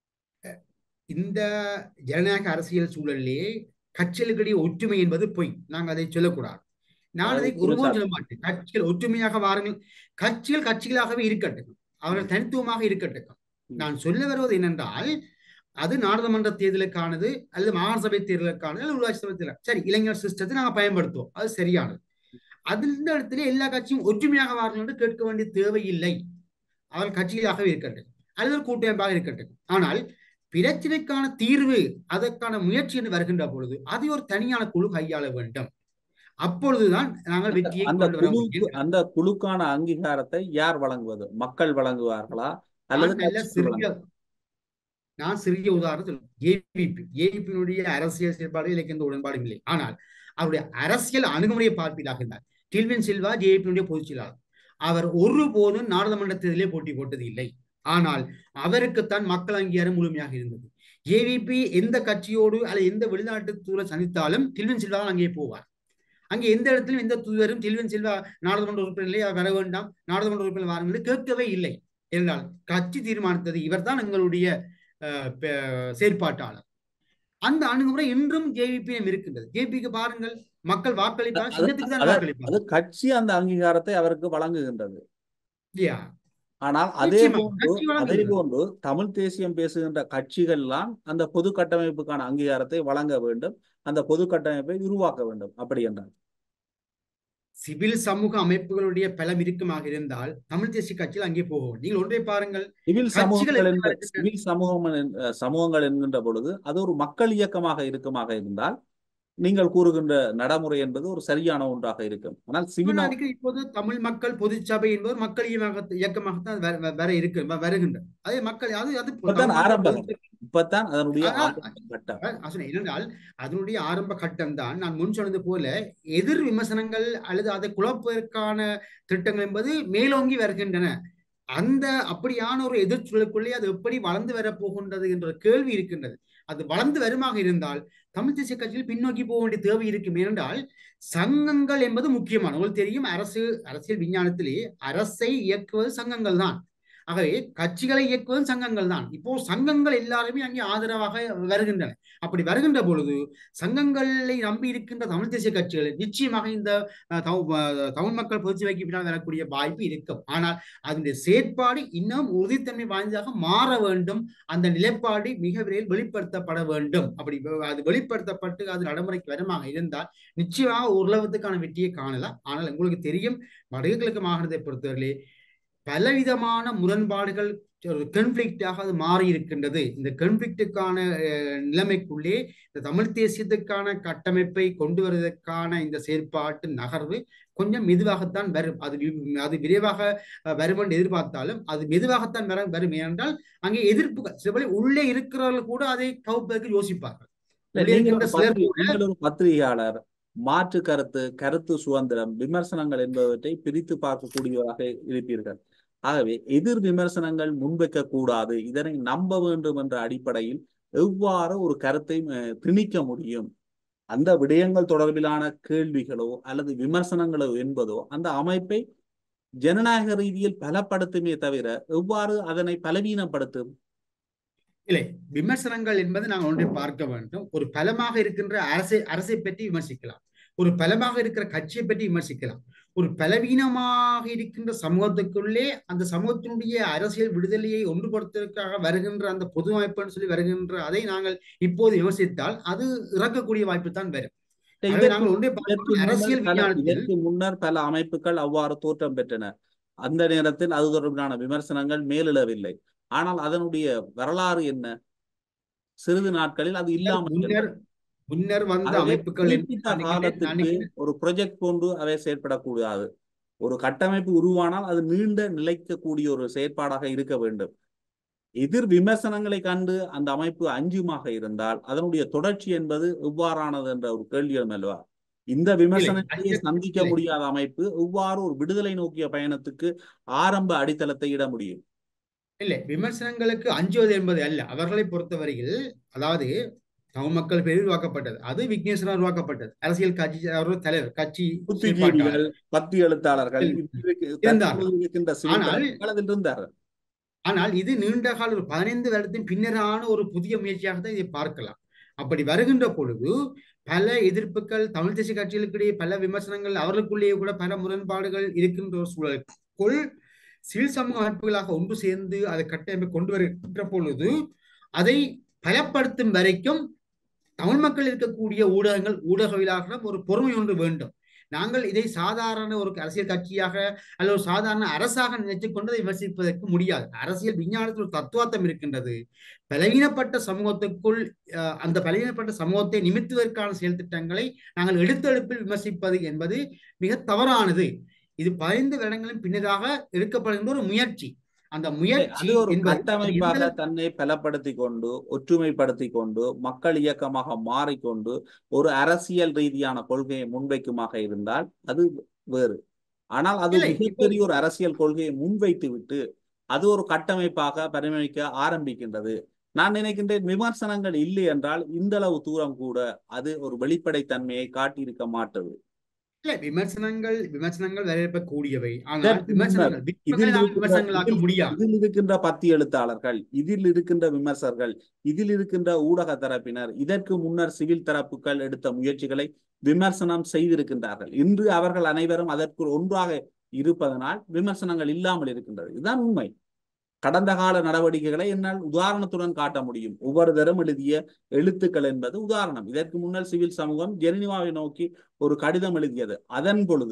Speaker 2: இந்த ஜனநாயக அரசியல் சூழலிலே கட்சிகளுக்கிடையே ஒற்றுமை என்பது பொய் நாங்கள் அதை சொல்லக்கூடாது நான்
Speaker 1: அது
Speaker 2: அதை
Speaker 1: ஒரு
Speaker 2: ஒருபோதும்
Speaker 1: சார்
Speaker 2: சொல்ல மாட்டேன் கட்சிகள் ஒற்றுமையாக வாருங்கள் கட்சிகள் கட்சிகளாகவே இருக்கட்டும் அவர்கள் தனித்துவமாக இருக்கட்டும்
Speaker 1: ம்.
Speaker 2: நான் சொல்ல வருவது என்னென்றால் அது நாடாளுமன்ற தேர்தலுக்கானது அல்லது மாகாண சபை தேர்தலுக்கானது அல்லது உள்ளாட்சி சபை தேர்தல் சரி இளைஞர் சிஸ்டத்தை நாங்கள் பயன்படுத்துவோம் அது சரியானது அந்த இடத்துல எல்லா கட்சியும் ஒற்றுமையாக வாருங்கள் என்று கேட்க வேண்டிய தேவை இல்லை அவர்கள் கட்சிகளாகவே இருக்கட்டும் அல்லது ஒரு கூட்டமைப்பாக இருக்கட்டும் ஆனால் பிரச்சனைக்கான தீர்வு அதற்கான முயற்சி என்று வருகின்ற பொழுது அதை ஒரு தனியான குழு கையாள வேண்டும் அப்பொழுதுதான் நாங்கள்
Speaker 1: அந்த
Speaker 2: வெற்றியை
Speaker 1: அந்த
Speaker 2: கொண்டு வர
Speaker 1: குழுக்கு
Speaker 2: முடியும்
Speaker 1: அந்த குழுக்கான அங்கீகாரத்தை யார் வழங்குவது மக்கள் வழங்குவார்களா அல்லது
Speaker 2: நான் நல்ல
Speaker 1: கட்சிகள்
Speaker 2: சிறிய
Speaker 1: வழங்குவார்களா
Speaker 2: நான் சிறிய உதாரணம் ஏபிபி ஏபிபியினுடைய அரசியல் செயல்பாடு எனக்கு எந்த உடன்பாடும் இல்லை ஆனால் அவருடைய அரசியல் அணுகுமுறையை பார்ப்பீராக இருந்தார் டில்வின் சில்வா ஜேபியினுடைய பொதுச் செயலாளர் அவர் ஒருபோதும் நாடாளுமன்ற தேர்தலிலே போட்டி போட்டது இல்லை ஆனால் அவருக்குத்தான் மக்கள் அங்கீகாரம் முழுமையாக இருந்தது ஏவிபி எந்த கட்சியோடு அல்லது எந்த வெளிநாட்டு தூரை சந்தித்தாலும் டில்வின் சில்வா அங்கே போவார் அங்கே எந்த இடத்திலும் எந்த தூதரும் டில்வின் சில்வா நாடாளுமன்ற உறுப்பினர்களே வர வேண்டாம் நாடாளுமன்ற உறுப்பினர் வாருங்கள் கேட்கவே இல்லை என்றால் கட்சி தீர்மானித்தது இவர்தான் எங்களுடைய அஹ், ப- செயற்பாட்டாளர் அந்த அணுகுமுறை இன்றும் ஜேவிபியிடம் இருக்கின்றது ஜேபிக்கு பாருங்கள் மக்கள் வாக்களிப்பார்
Speaker 1: அது
Speaker 2: சின்னத்துக்கு தான்
Speaker 1: அது
Speaker 2: வாக்களிப்பார்
Speaker 1: அது கட்சி அந்த அங்கீகாரத்தை அவருக்கு வழங்குகின்றது
Speaker 2: இல்லையா
Speaker 1: ஆனால் அதே
Speaker 2: நிச்சயமா
Speaker 1: போன்று
Speaker 2: கட்சி
Speaker 1: அதே
Speaker 2: வழங்குகிறது
Speaker 1: போன்று தமிழ் தேசியம் பேசுகின்ற கட்சிகள்லாம் அந்த பொது கட்டமைப்புக்கான அங்கீகாரத்தை வழங்க வேண்டும் அந்த பொது கட்டமைப்பை உருவாக்க வேண்டும் அப்படி என்றால்
Speaker 2: சிவில் சமூக அமைப்புகளுடைய பலம் இருக்குமாக இருந்தால் தமிழ் தேசிய கட்சியில் அங்கே போகும் நீங்கள் ஒன்றை பாருங்கள்
Speaker 1: சிவில்
Speaker 2: கட்சிகள்
Speaker 1: சமூகங்கள்
Speaker 2: எப்படி
Speaker 1: என்கிற சிவில் சமூகம் என்- சமூகங்கள் என்கின்ற பொழுது அது ஒரு மக்கள் இயக்கமாக இருக்குமாக இருந்தால் நீங்கள் கூறுகின்ற நடைமுறை என்பது ஒரு சரியான ஒன்றாக இருக்கும் ஆனால் சிவில்
Speaker 2: நான் நினைக்கிறேன் இப்போது தமிழ் மக்கள் பொதுச்சபை என்பது மக்கள் இயக்கமாக இயக்கமாகத்தான் வர- வர- வர இருக்கு வ- வருகின்றது அதே மக்கள் அது அது
Speaker 1: இப்பதான்
Speaker 2: தமிழ் மக்கள்
Speaker 1: ஆரம்பம்.
Speaker 2: பொதுச்சபை-
Speaker 1: இப்பத்தான் அதனுடைய
Speaker 2: ஆனால்
Speaker 1: ஆரம்ப கட்டம்
Speaker 2: அசன என்னென்றால் அதனுடைய ஆரம்ப கட்டம் தான் நான் முன் சொன்னது போல எதிர் விமர்சனங்கள் அல்லது அதை குழப்பதற்கான திட்டங்கள் என்பது மேலோங்கி வருகின்றன அந்த அப்படியான ஒரு எதிர்ச்சூழலுக்குள்ளே அது எப்படி வளர்ந்து வரப் போகின்றது என்ற ஒரு கேள்வி இருக்கின்றது அது வளர்ந்து வருமாக இருந்தால் தமிழ் தேசிய கட்சியில் பின்னோக்கி போக வேண்டிய தேவை இருக்கும் ஏனென்றால் சங்கங்கள் என்பது முக்கியமான உங்களுக்கு தெரியும் அரசு அரசியல் விஞ்ஞானத்திலே அரசை இயக்குவது சங்கங்கள் தான் ஆகவே கட்சிகளை இயக்குவது சங்கங்கள் தான் இப்போ சங்கங்கள் எல்லாருமே அங்கே ஆதரவாக வருகின்றன அப்படி வருகின்ற பொழுது சங்கங்களை நம்பி இருக்கின்ற தமிழ் தேசிய கட்சிகள் நிச்சயமாக இந்த அஹ், தமிழ் அஹ், தமிழ் மக்கள் பொதுச்சபைக்கு பின்னால் வரக்கூடிய வாய்ப்பு இருக்கும் ஆனால் அதனுடைய செயற்பாடு இன்னும் உறுதித்தன்மை வாய்ந்ததாக மாற வேண்டும் அந்த நிலைப்பாடு மிக விரைவில் வெளிப்படுத்தப்பட வேண்டும் அப்படி வெ- அது வெளிப்படுத்தப்பட்டு அது நடைமுறைக்கு வருமாக இருந்தால் நிச்சயமாக ஓரளவுக்கான வெற்றியை காணலாம் ஆனால் உங்களுக்கு தெரியும் வடகிழக்கு மாகாணத்தை பொறுத்தவரையிலே பலவிதமான முரண்பாடுகள் ஒரு கன்ஃபிளிக்டாக அது மாறி இருக்கின்றது இந்த கன்ஃபிளிக்டுக்கான நிலைமைக்குள்ளே இந்த தமிழ் தேசியத்துக்கான கட்டமைப்பை கொண்டு வருவதற்கான இந்த செயற்பாட்டு நகர்வு கொஞ்சம் மெதுவாகத்தான் வரும் அது வி- அது விரைவாக அஹ், வரும் என்று எதிர்பார்த்தாலும் அது மெதுவாகத்தான் வர வரும் ஏனென்றால் அங்கே எதிர்ப்புகள் சில உள்ளே இருக்கிறவர்கள் கூட அதை கவுப்பதற்கு யோசிப்பார்கள்
Speaker 1: இல்ல,
Speaker 2: உள்ளே
Speaker 1: நீங்கள்
Speaker 2: இருக்கின்ற
Speaker 1: ஒரு
Speaker 2: சிலர்
Speaker 1: பத்திரி-
Speaker 2: கூட
Speaker 1: நீங்கள் ஒரு பத்திரிகையாளர் மாற்று கருத்து கருத்து சுதந்திரம் விமர்சனங்கள் என்பவற்றை பிரித்து பார்க்கக்கூடியவராக இருப்பீர்கள் ஆகவே எதிர் விமர்சனங்கள் முன்வைக்க கூடாது இதனை நம்ப வேண்டும் என்ற அடிப்படையில் எவ்வாறு ஒரு கருத்தை அஹ், திணிக்க முடியும் அந்த விடயங்கள் தொடர்பிலான கேள்விகளோ அல்லது விமர்சனங்களோ என்பதோ அந்த அமைப்பை ஜனநாயக ரீதியில் பலப்படுத்துமே தவிர எவ்வாறு அதனை பலவீனப்படுத்தும்
Speaker 2: இல்லை விமர்சனங்கள் என்பது நாங்கள் ஒன்றை பார்க்க வேண்டும் ஒரு பலமாக இருக்கின்ற அரசை அரசை பற்றி விமர்சிக்கலாம் ஒரு பலமாக இருக்கிற கட்சியை பற்றி விமர்சிக்கலாம் ஒரு பலவீனமாக இருக்கின்ற சமூகத்துக்குள்ளே அந்த சமூகத்தினுடைய அரசியல் விடுதலையை ஒன்றுபடுத்துவதற்காக வருகின்ற அந்த பொது அமைப்புன்னு சொல்லி வருகின்ற அதை நாங்கள் இப்போது விமர்சித்தால் அது இறக்கக்கூடிய வாய்ப்பு தான் வரும் ஆகவே
Speaker 1: இதற்கு
Speaker 2: நாங்கள் ஒன்றை
Speaker 1: இதற்கு
Speaker 2: பார்க்கணும் அரசியல்
Speaker 1: முன்னர் பல
Speaker 2: விஞ்ஞானத்தில்
Speaker 1: இதற்கு முன்னர் பல அமைப்புகள் அவ்வாறு தோற்றம் பெற்றன அந்த நேரத்தில் அது தொடர்பான விமர்சனங்கள் மேலெழவில்லை ஆனால் அதனுடைய வரலாறு என்ன சிறிது நாட்களில் அது இல்லாமல்
Speaker 2: முன்னர்
Speaker 1: இருந்தது.
Speaker 2: முன்னர் வந்த
Speaker 1: ஆகவே
Speaker 2: அமைப்புகள் என்று
Speaker 1: குறிப்பிட்ட
Speaker 2: நான் நினைக்கிறேன் நான்
Speaker 1: காலத்துக்கு
Speaker 2: நினைக்கிறேன்
Speaker 1: ஒரு ப்ரொஜெக்ட் கொண்டு அவை செயற்படக்கூடாது ஒரு கட்டமைப்பு உருவானால் அது நீண்ட நிலைக்கக்கூடிய ஒரு செயற்பாடாக இருக்க வேண்டும் எதிர் விமர்சனங்களை கண்டு அந்த அமைப்பு அஞ்சுமாக இருந்தால் அதனுடைய தொடர்ச்சி என்பது எவ்வாறானது என்ற ஒரு கேள்வி எழும் அல்லவா இந்த விமர்சனத்தையே
Speaker 2: அஞ்ச-
Speaker 1: சந்திக்க
Speaker 2: இல்லை.
Speaker 1: முடியாத அமைப்பு எவ்வாறு ஒரு விடுதலை நோக்கிய பயணத்துக்கு ஆரம்ப அடித்தளத்தை இட முடியும்
Speaker 2: இல்லை விமர்சனங்களுக்கு அஞ்சுவது என்பது அல்ல அவர்களை பொறுத்தவரையில் அதாவது தமிழ் மக்கள் பேர் உருவாக்கப்பட்டது அது விக்னேஸ்வரன் உருவாக்கப்பட்டது அரசியல் கட்சி அவர் தலைவர் கட்சி செயற்பாட்டாளர்.
Speaker 1: புத்திஜீவிகள் பத்தி எழுத்தாளர்கள்
Speaker 2: இல்லை.
Speaker 1: இன்றைக்கு
Speaker 2: இருந்தார்கள்.
Speaker 1: தற்போது இருக்கின்ற சிவில்
Speaker 2: ஆனால்
Speaker 1: தலைவர்கள் அதில் இருந்தார்கள்
Speaker 2: ஆனால் இது நீண்ட கால ஒரு பதினைந்து வருடத்தின் பின்னரான ஒரு புதிய முயற்சியாக தான் இதை பார்க்கலாம் அப்படி வருகின்ற பொழுது பல எதிர்ப்புகள் தமிழ் தேசிய கட்சிகளுக்கிடையே பல விமர்சனங்கள் அவர்களுக்குள்ளேயே கூட பல முரண்பாடுகள் இருக்கின்ற ஒரு சூழலுக்குள் சிவில் சமூக அமைப்புகளாக ஒன்று சேர்ந்து அதை கட்டமைப்பை கொண்டு வருகின்ற பொழுது அதை பலப்படுத்தும் வரைக்கும் தமிழ் மக்கள் இருக்கக்கூடிய ஊடகங்கள் ஊடகவியலாளர்களிடம் ஒரு பொறுமை ஒன்று வேண்டும் நாங்கள் இதை சாதாரண ஒரு அரசியல் கட்சியாக அல்லது ஒரு சாதாரண அரசாக நினைத்துக் கொண்டு அதை விமர்சிப்பதற்கு முடியாது அரசியல் விஞ்ஞானத்தில் ஒரு தத்துவார்த்தம் இருக்கின்றது பலவீனப்பட்ட சமூகத்துக்குள் அஹ், அந்த பலவீனப்பட்ட சமூகத்தை நிமித்துவதற்கான செயல் திட்டங்களை நாங்கள் எடுத்தெடுப்பில் விமர்சிப்பது என்பது மிக தவறானது இது பதினைந்து வருடங்களின் பின்னதாக எடுக்கப்படுகின்ற ஒரு முயற்சி அந்த முயற்சி
Speaker 1: அது ஒரு
Speaker 2: என்பது
Speaker 1: கட்டமைப்பாக
Speaker 2: எந்த
Speaker 1: தன்னை பலப்படுத்தி கொண்டு ஒற்றுமைப்படுத்தி கொண்டு மக்கள் இயக்கமாக மாறிக்கொண்டு ஒரு அரசியல் ரீதியான கொள்கையை முன்வைக்குமாக இருந்தால் அது வேறு ஆனால் அது
Speaker 2: இல்லை, இப்போ-
Speaker 1: மிகப்பெரிய ஒரு அரசியல் கொள்கையை முன்வைத்து விட்டு அது ஒரு கட்டமைப்பாக பரிணமிக்க ஆரம்பிக்கின்றது நான் நினைக்கின்றேன் விமர்சனங்கள் இல்லை என்றால் இந்த அளவு தூரம் கூட அது ஒரு வெளிப்படைத்தன்மையை காட்டியிருக்க மாட்டது
Speaker 2: இல்லை விமர்சனங்கள் விமர்சனங்கள் வரவேற்கக்கூடியவை ஆனால்
Speaker 1: இதற்கு
Speaker 2: விமர்சனங்கள்
Speaker 1: இதில்
Speaker 2: விமர்சனங்களை நாங்கள்
Speaker 1: இருக்கின்ற
Speaker 2: விமர்சனங்களாக்க
Speaker 1: இதில்
Speaker 2: முடியாது
Speaker 1: இதில் இருக்கின்ற பத்தி எழுத்தாளர்கள் இதில் இருக்கின்ற விமர்சகர்கள் இதில் இருக்கின்ற ஊடக தரப்பினர் இதற்கு முன்னர் சிவில் தரப்புகள் எடுத்த முயற்சிகளை விமர்சனம் செய்திருக்கின்றார்கள் இன்று அவர்கள் அனைவரும் அதற்கு ஒன்றாக இருப்பதனால் விமர்சனங்கள் இல்லாமல் இருக்கின்றது இதுதான் உண்மை கடந்த கால நடவடிக்கைகளை என்னால் உதாரணத்துடன் காட்ட முடியும் ஒவ்வொரு தரம் எழுதிய எழுத்துக்கள் என்பது உதாரணம் இதற்கு முன்னர் சிவில் சமூகம் ஜெனிவாவை நோக்கி ஒரு கடிதம் எழுதியது அதன் பொழுது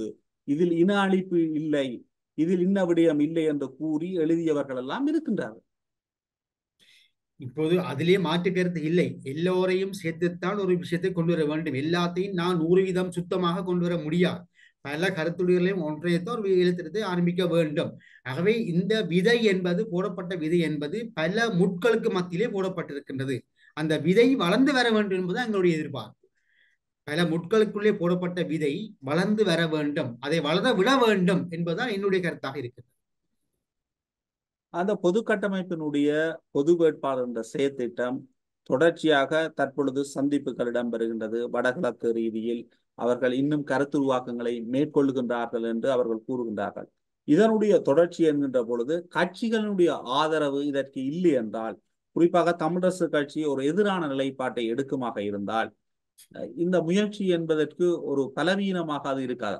Speaker 1: இதில் இன அழிப்பு இல்லை இதில் இன்ன விடயம் இல்லை என்று கூறி எழுதியவர்கள் எல்லாம் இருக்கின்றார்கள்
Speaker 2: இப்போது அதிலே மாற்று கருத்து இல்லை எல்லோரையும் சேர்த்துத்தான் ஒரு விஷயத்தை கொண்டு வர வேண்டும் எல்லாத்தையும் நான் நூறு வீதம் சுத்தமாக கொண்டு வர முடியாது பல கருத்துடைகளையும் ஒன்றையத்தான் ஒரு எழுத்திரத்தை ஆரம்பிக்க வேண்டும் ஆகவே இந்த விதை என்பது போடப்பட்ட விதை என்பது பல முட்களுக்கு மத்தியிலே போடப்பட்டிருக்கின்றது அந்த விதை வளர்ந்து வர வேண்டும் என்பது எங்களுடைய எதிர்பார்ப்பு பல முட்களுக்குள்ளே போடப்பட்ட விதை வளர்ந்து வர வேண்டும் அதை வளர விட வேண்டும் என்பதுதான் என்னுடைய கருத்தாக இருக்கிறது
Speaker 1: அந்த பொது கட்டமைப்பினுடைய பொது வேட்பாளர் என்ற செயற்திட்டம் தொடர்ச்சியாக தற்பொழுது சந்திப்புகள் இடம்பெறுகின்றது வடகிழக்கு ரீதியில் அவர்கள் இன்னும் கருத்துருவாக்கங்களை மேற்கொள்ளுகின்றார்கள் என்று அவர்கள் கூறுகின்றார்கள் இதனுடைய தொடர்ச்சி என்கின்ற பொழுது கட்சிகளினுடைய ஆதரவு இதற்கு இல்லை என்றால் குறிப்பாக தமிழரசு கட்சி ஒரு எதிரான நிலைப்பாட்டை எடுக்குமாக இருந்தால் இந்த முயற்சி என்பதற்கு ஒரு பலவீனமாக அது இருக்காதா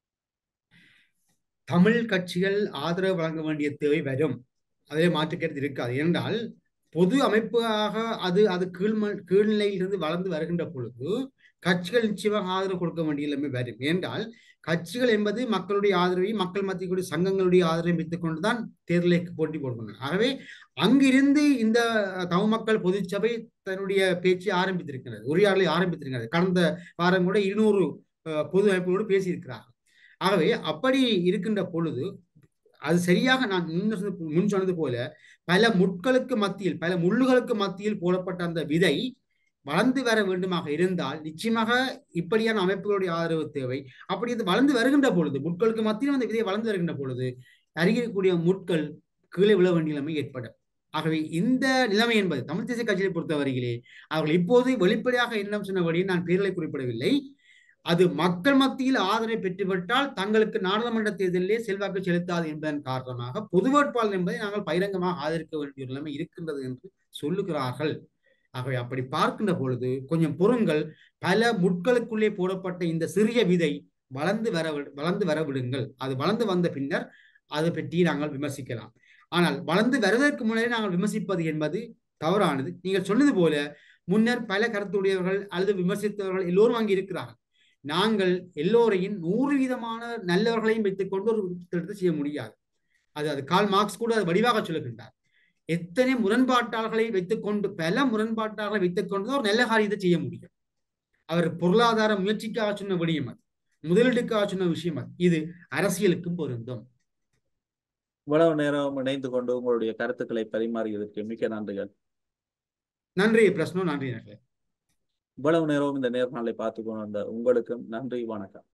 Speaker 2: தமிழ் கட்சிகள் ஆதரவு வழங்க வேண்டிய தேவை வரும் அதிலே மாற்றுக்கிறது இருக்காது ஏனென்றால் பொது அமைப்பாக அது அது கீழ்ம கீழ்நிலையிலிருந்து வளர்ந்து வருகின்ற பொழுது கட்சிகள் நிச்சயமாக ஆதரவு கொடுக்க வேண்டிய நிலைமை வரும் ஏனென்றால் கட்சிகள் என்பது மக்களுடைய ஆதரவை மக்கள் மத்திய சங்கங்களுடைய ஆதரவை வைத்துக் கொண்டுதான் தேர்தலுக்கு போட்டி போடுகின்றன ஆகவே அங்கிருந்து இந்த தமிழ் மக்கள் பொதுச்சபை தன்னுடைய பேச்சை ஆரம்பித்திருக்கிறது உரையாடலை ஆரம்பித்திருக்கிறது கடந்த வாரம் கூட இருநூறு பொது அமைப்புகளோடு பேசியிருக்கிறார்கள் ஆகவே அப்படி இருக்கின்ற பொழுது அது சரியாக நான் முன் சொன்னது போல பல முட்களுக்கு மத்தியில் பல முள்ளுகளுக்கு மத்தியில் போடப்பட்ட அந்த விதை வளர்ந்து வர வேண்டுமாக இருந்தால் நிச்சயமாக இப்படியான அமைப்புகளுடைய ஆதரவு தேவை அப்படி இது வளர்ந்து வருகின்ற பொழுது முட்களுக்கு மத்தியில் அந்த விதை வளர்ந்து வருகின்ற பொழுது அருகிருக்கக்கூடிய முட்கள் கீழே விழ வேண்டிய நிலைமை ஏற்படும் ஆகவே இந்த நிலைமை என்பது தமிழ் தேசிய கட்சியை பொறுத்தவரையிலே அவர்கள் இப்போது வெளிப்படையாக என்ன சொன்னபடியே நான் பேர்களை குறிப்பிடவில்லை அது மக்கள் மத்தியில் ஆதரவை பெற்றுவிட்டால் தங்களுக்கு நாடாளுமன்ற தேர்தலிலே செல்வாக்கு செலுத்தாது என்பதன் காரணமாக பொது வேட்பாளர் என்பதை நாங்கள் பகிரங்கமாக ஆதரிக்க வேண்டிய ஒரு நிலைமை இருக்கின்றது என்று சொல்லுகிறார்கள் ஆகவே அப்படி பார்க்கின்ற பொழுது கொஞ்சம் பொருங்கள் பல முட்களுக்குள்ளே போடப்பட்ட இந்த சிறிய விதை வளர்ந்து வர வளர்ந்து வர விடுங்கள் அது வளர்ந்து வந்த பின்னர் அதை பற்றி நாங்கள் விமர்சிக்கலாம் ஆனால் வளர்ந்து வருவதற்கு முன்னரே நாங்கள் விமர்சிப்பது என்பது தவறானது நீங்கள் சொன்னது போல முன்னர் பல கருத்துடையவர்கள் அல்லது விமர்சித்தவர்கள் எல்லோரும் அங்கே இருக்கிறார்கள் நாங்கள் எல்லோரையும் நூறு விதமான நல்லவர்களையும் வைத்துக்கொண்டு ஒரு திட்டத்தை செய்ய முடியாது அது அது கால் மார்க்ஸ் கூட அது வடிவாக சொல்லுகின்றார் எத்தனை முரண்பாட்டாளர்களை வைத்துக்கொண்டு பல முரண்பாட்டாளர்களை வைத்துக்கொண்டு ஒரு நல்ல காரியத்தை செய்ய முடியும் அவர் பொருளாதார முயற்சிக்காக சொன்ன விடயம் அது முதலீட்டுக்காக சொன்ன விஷயம் அது இது அரசியலுக்கும் பொருந்தும்
Speaker 1: இவ்வளவு நேரம் இணைந்து கொண்டு உங்களுடைய கருத்துக்களை பரிமாறியதற்கு மிக்க நன்றிகள்
Speaker 2: நன்றி பிரஸ்னோ நன்றி நன்றி
Speaker 1: இவ்வளவு நேரம் இந்த நேர்காணலை பார்த்து கொண்டு வந்த உங்களுக்கும் நன்றி வணக்கம்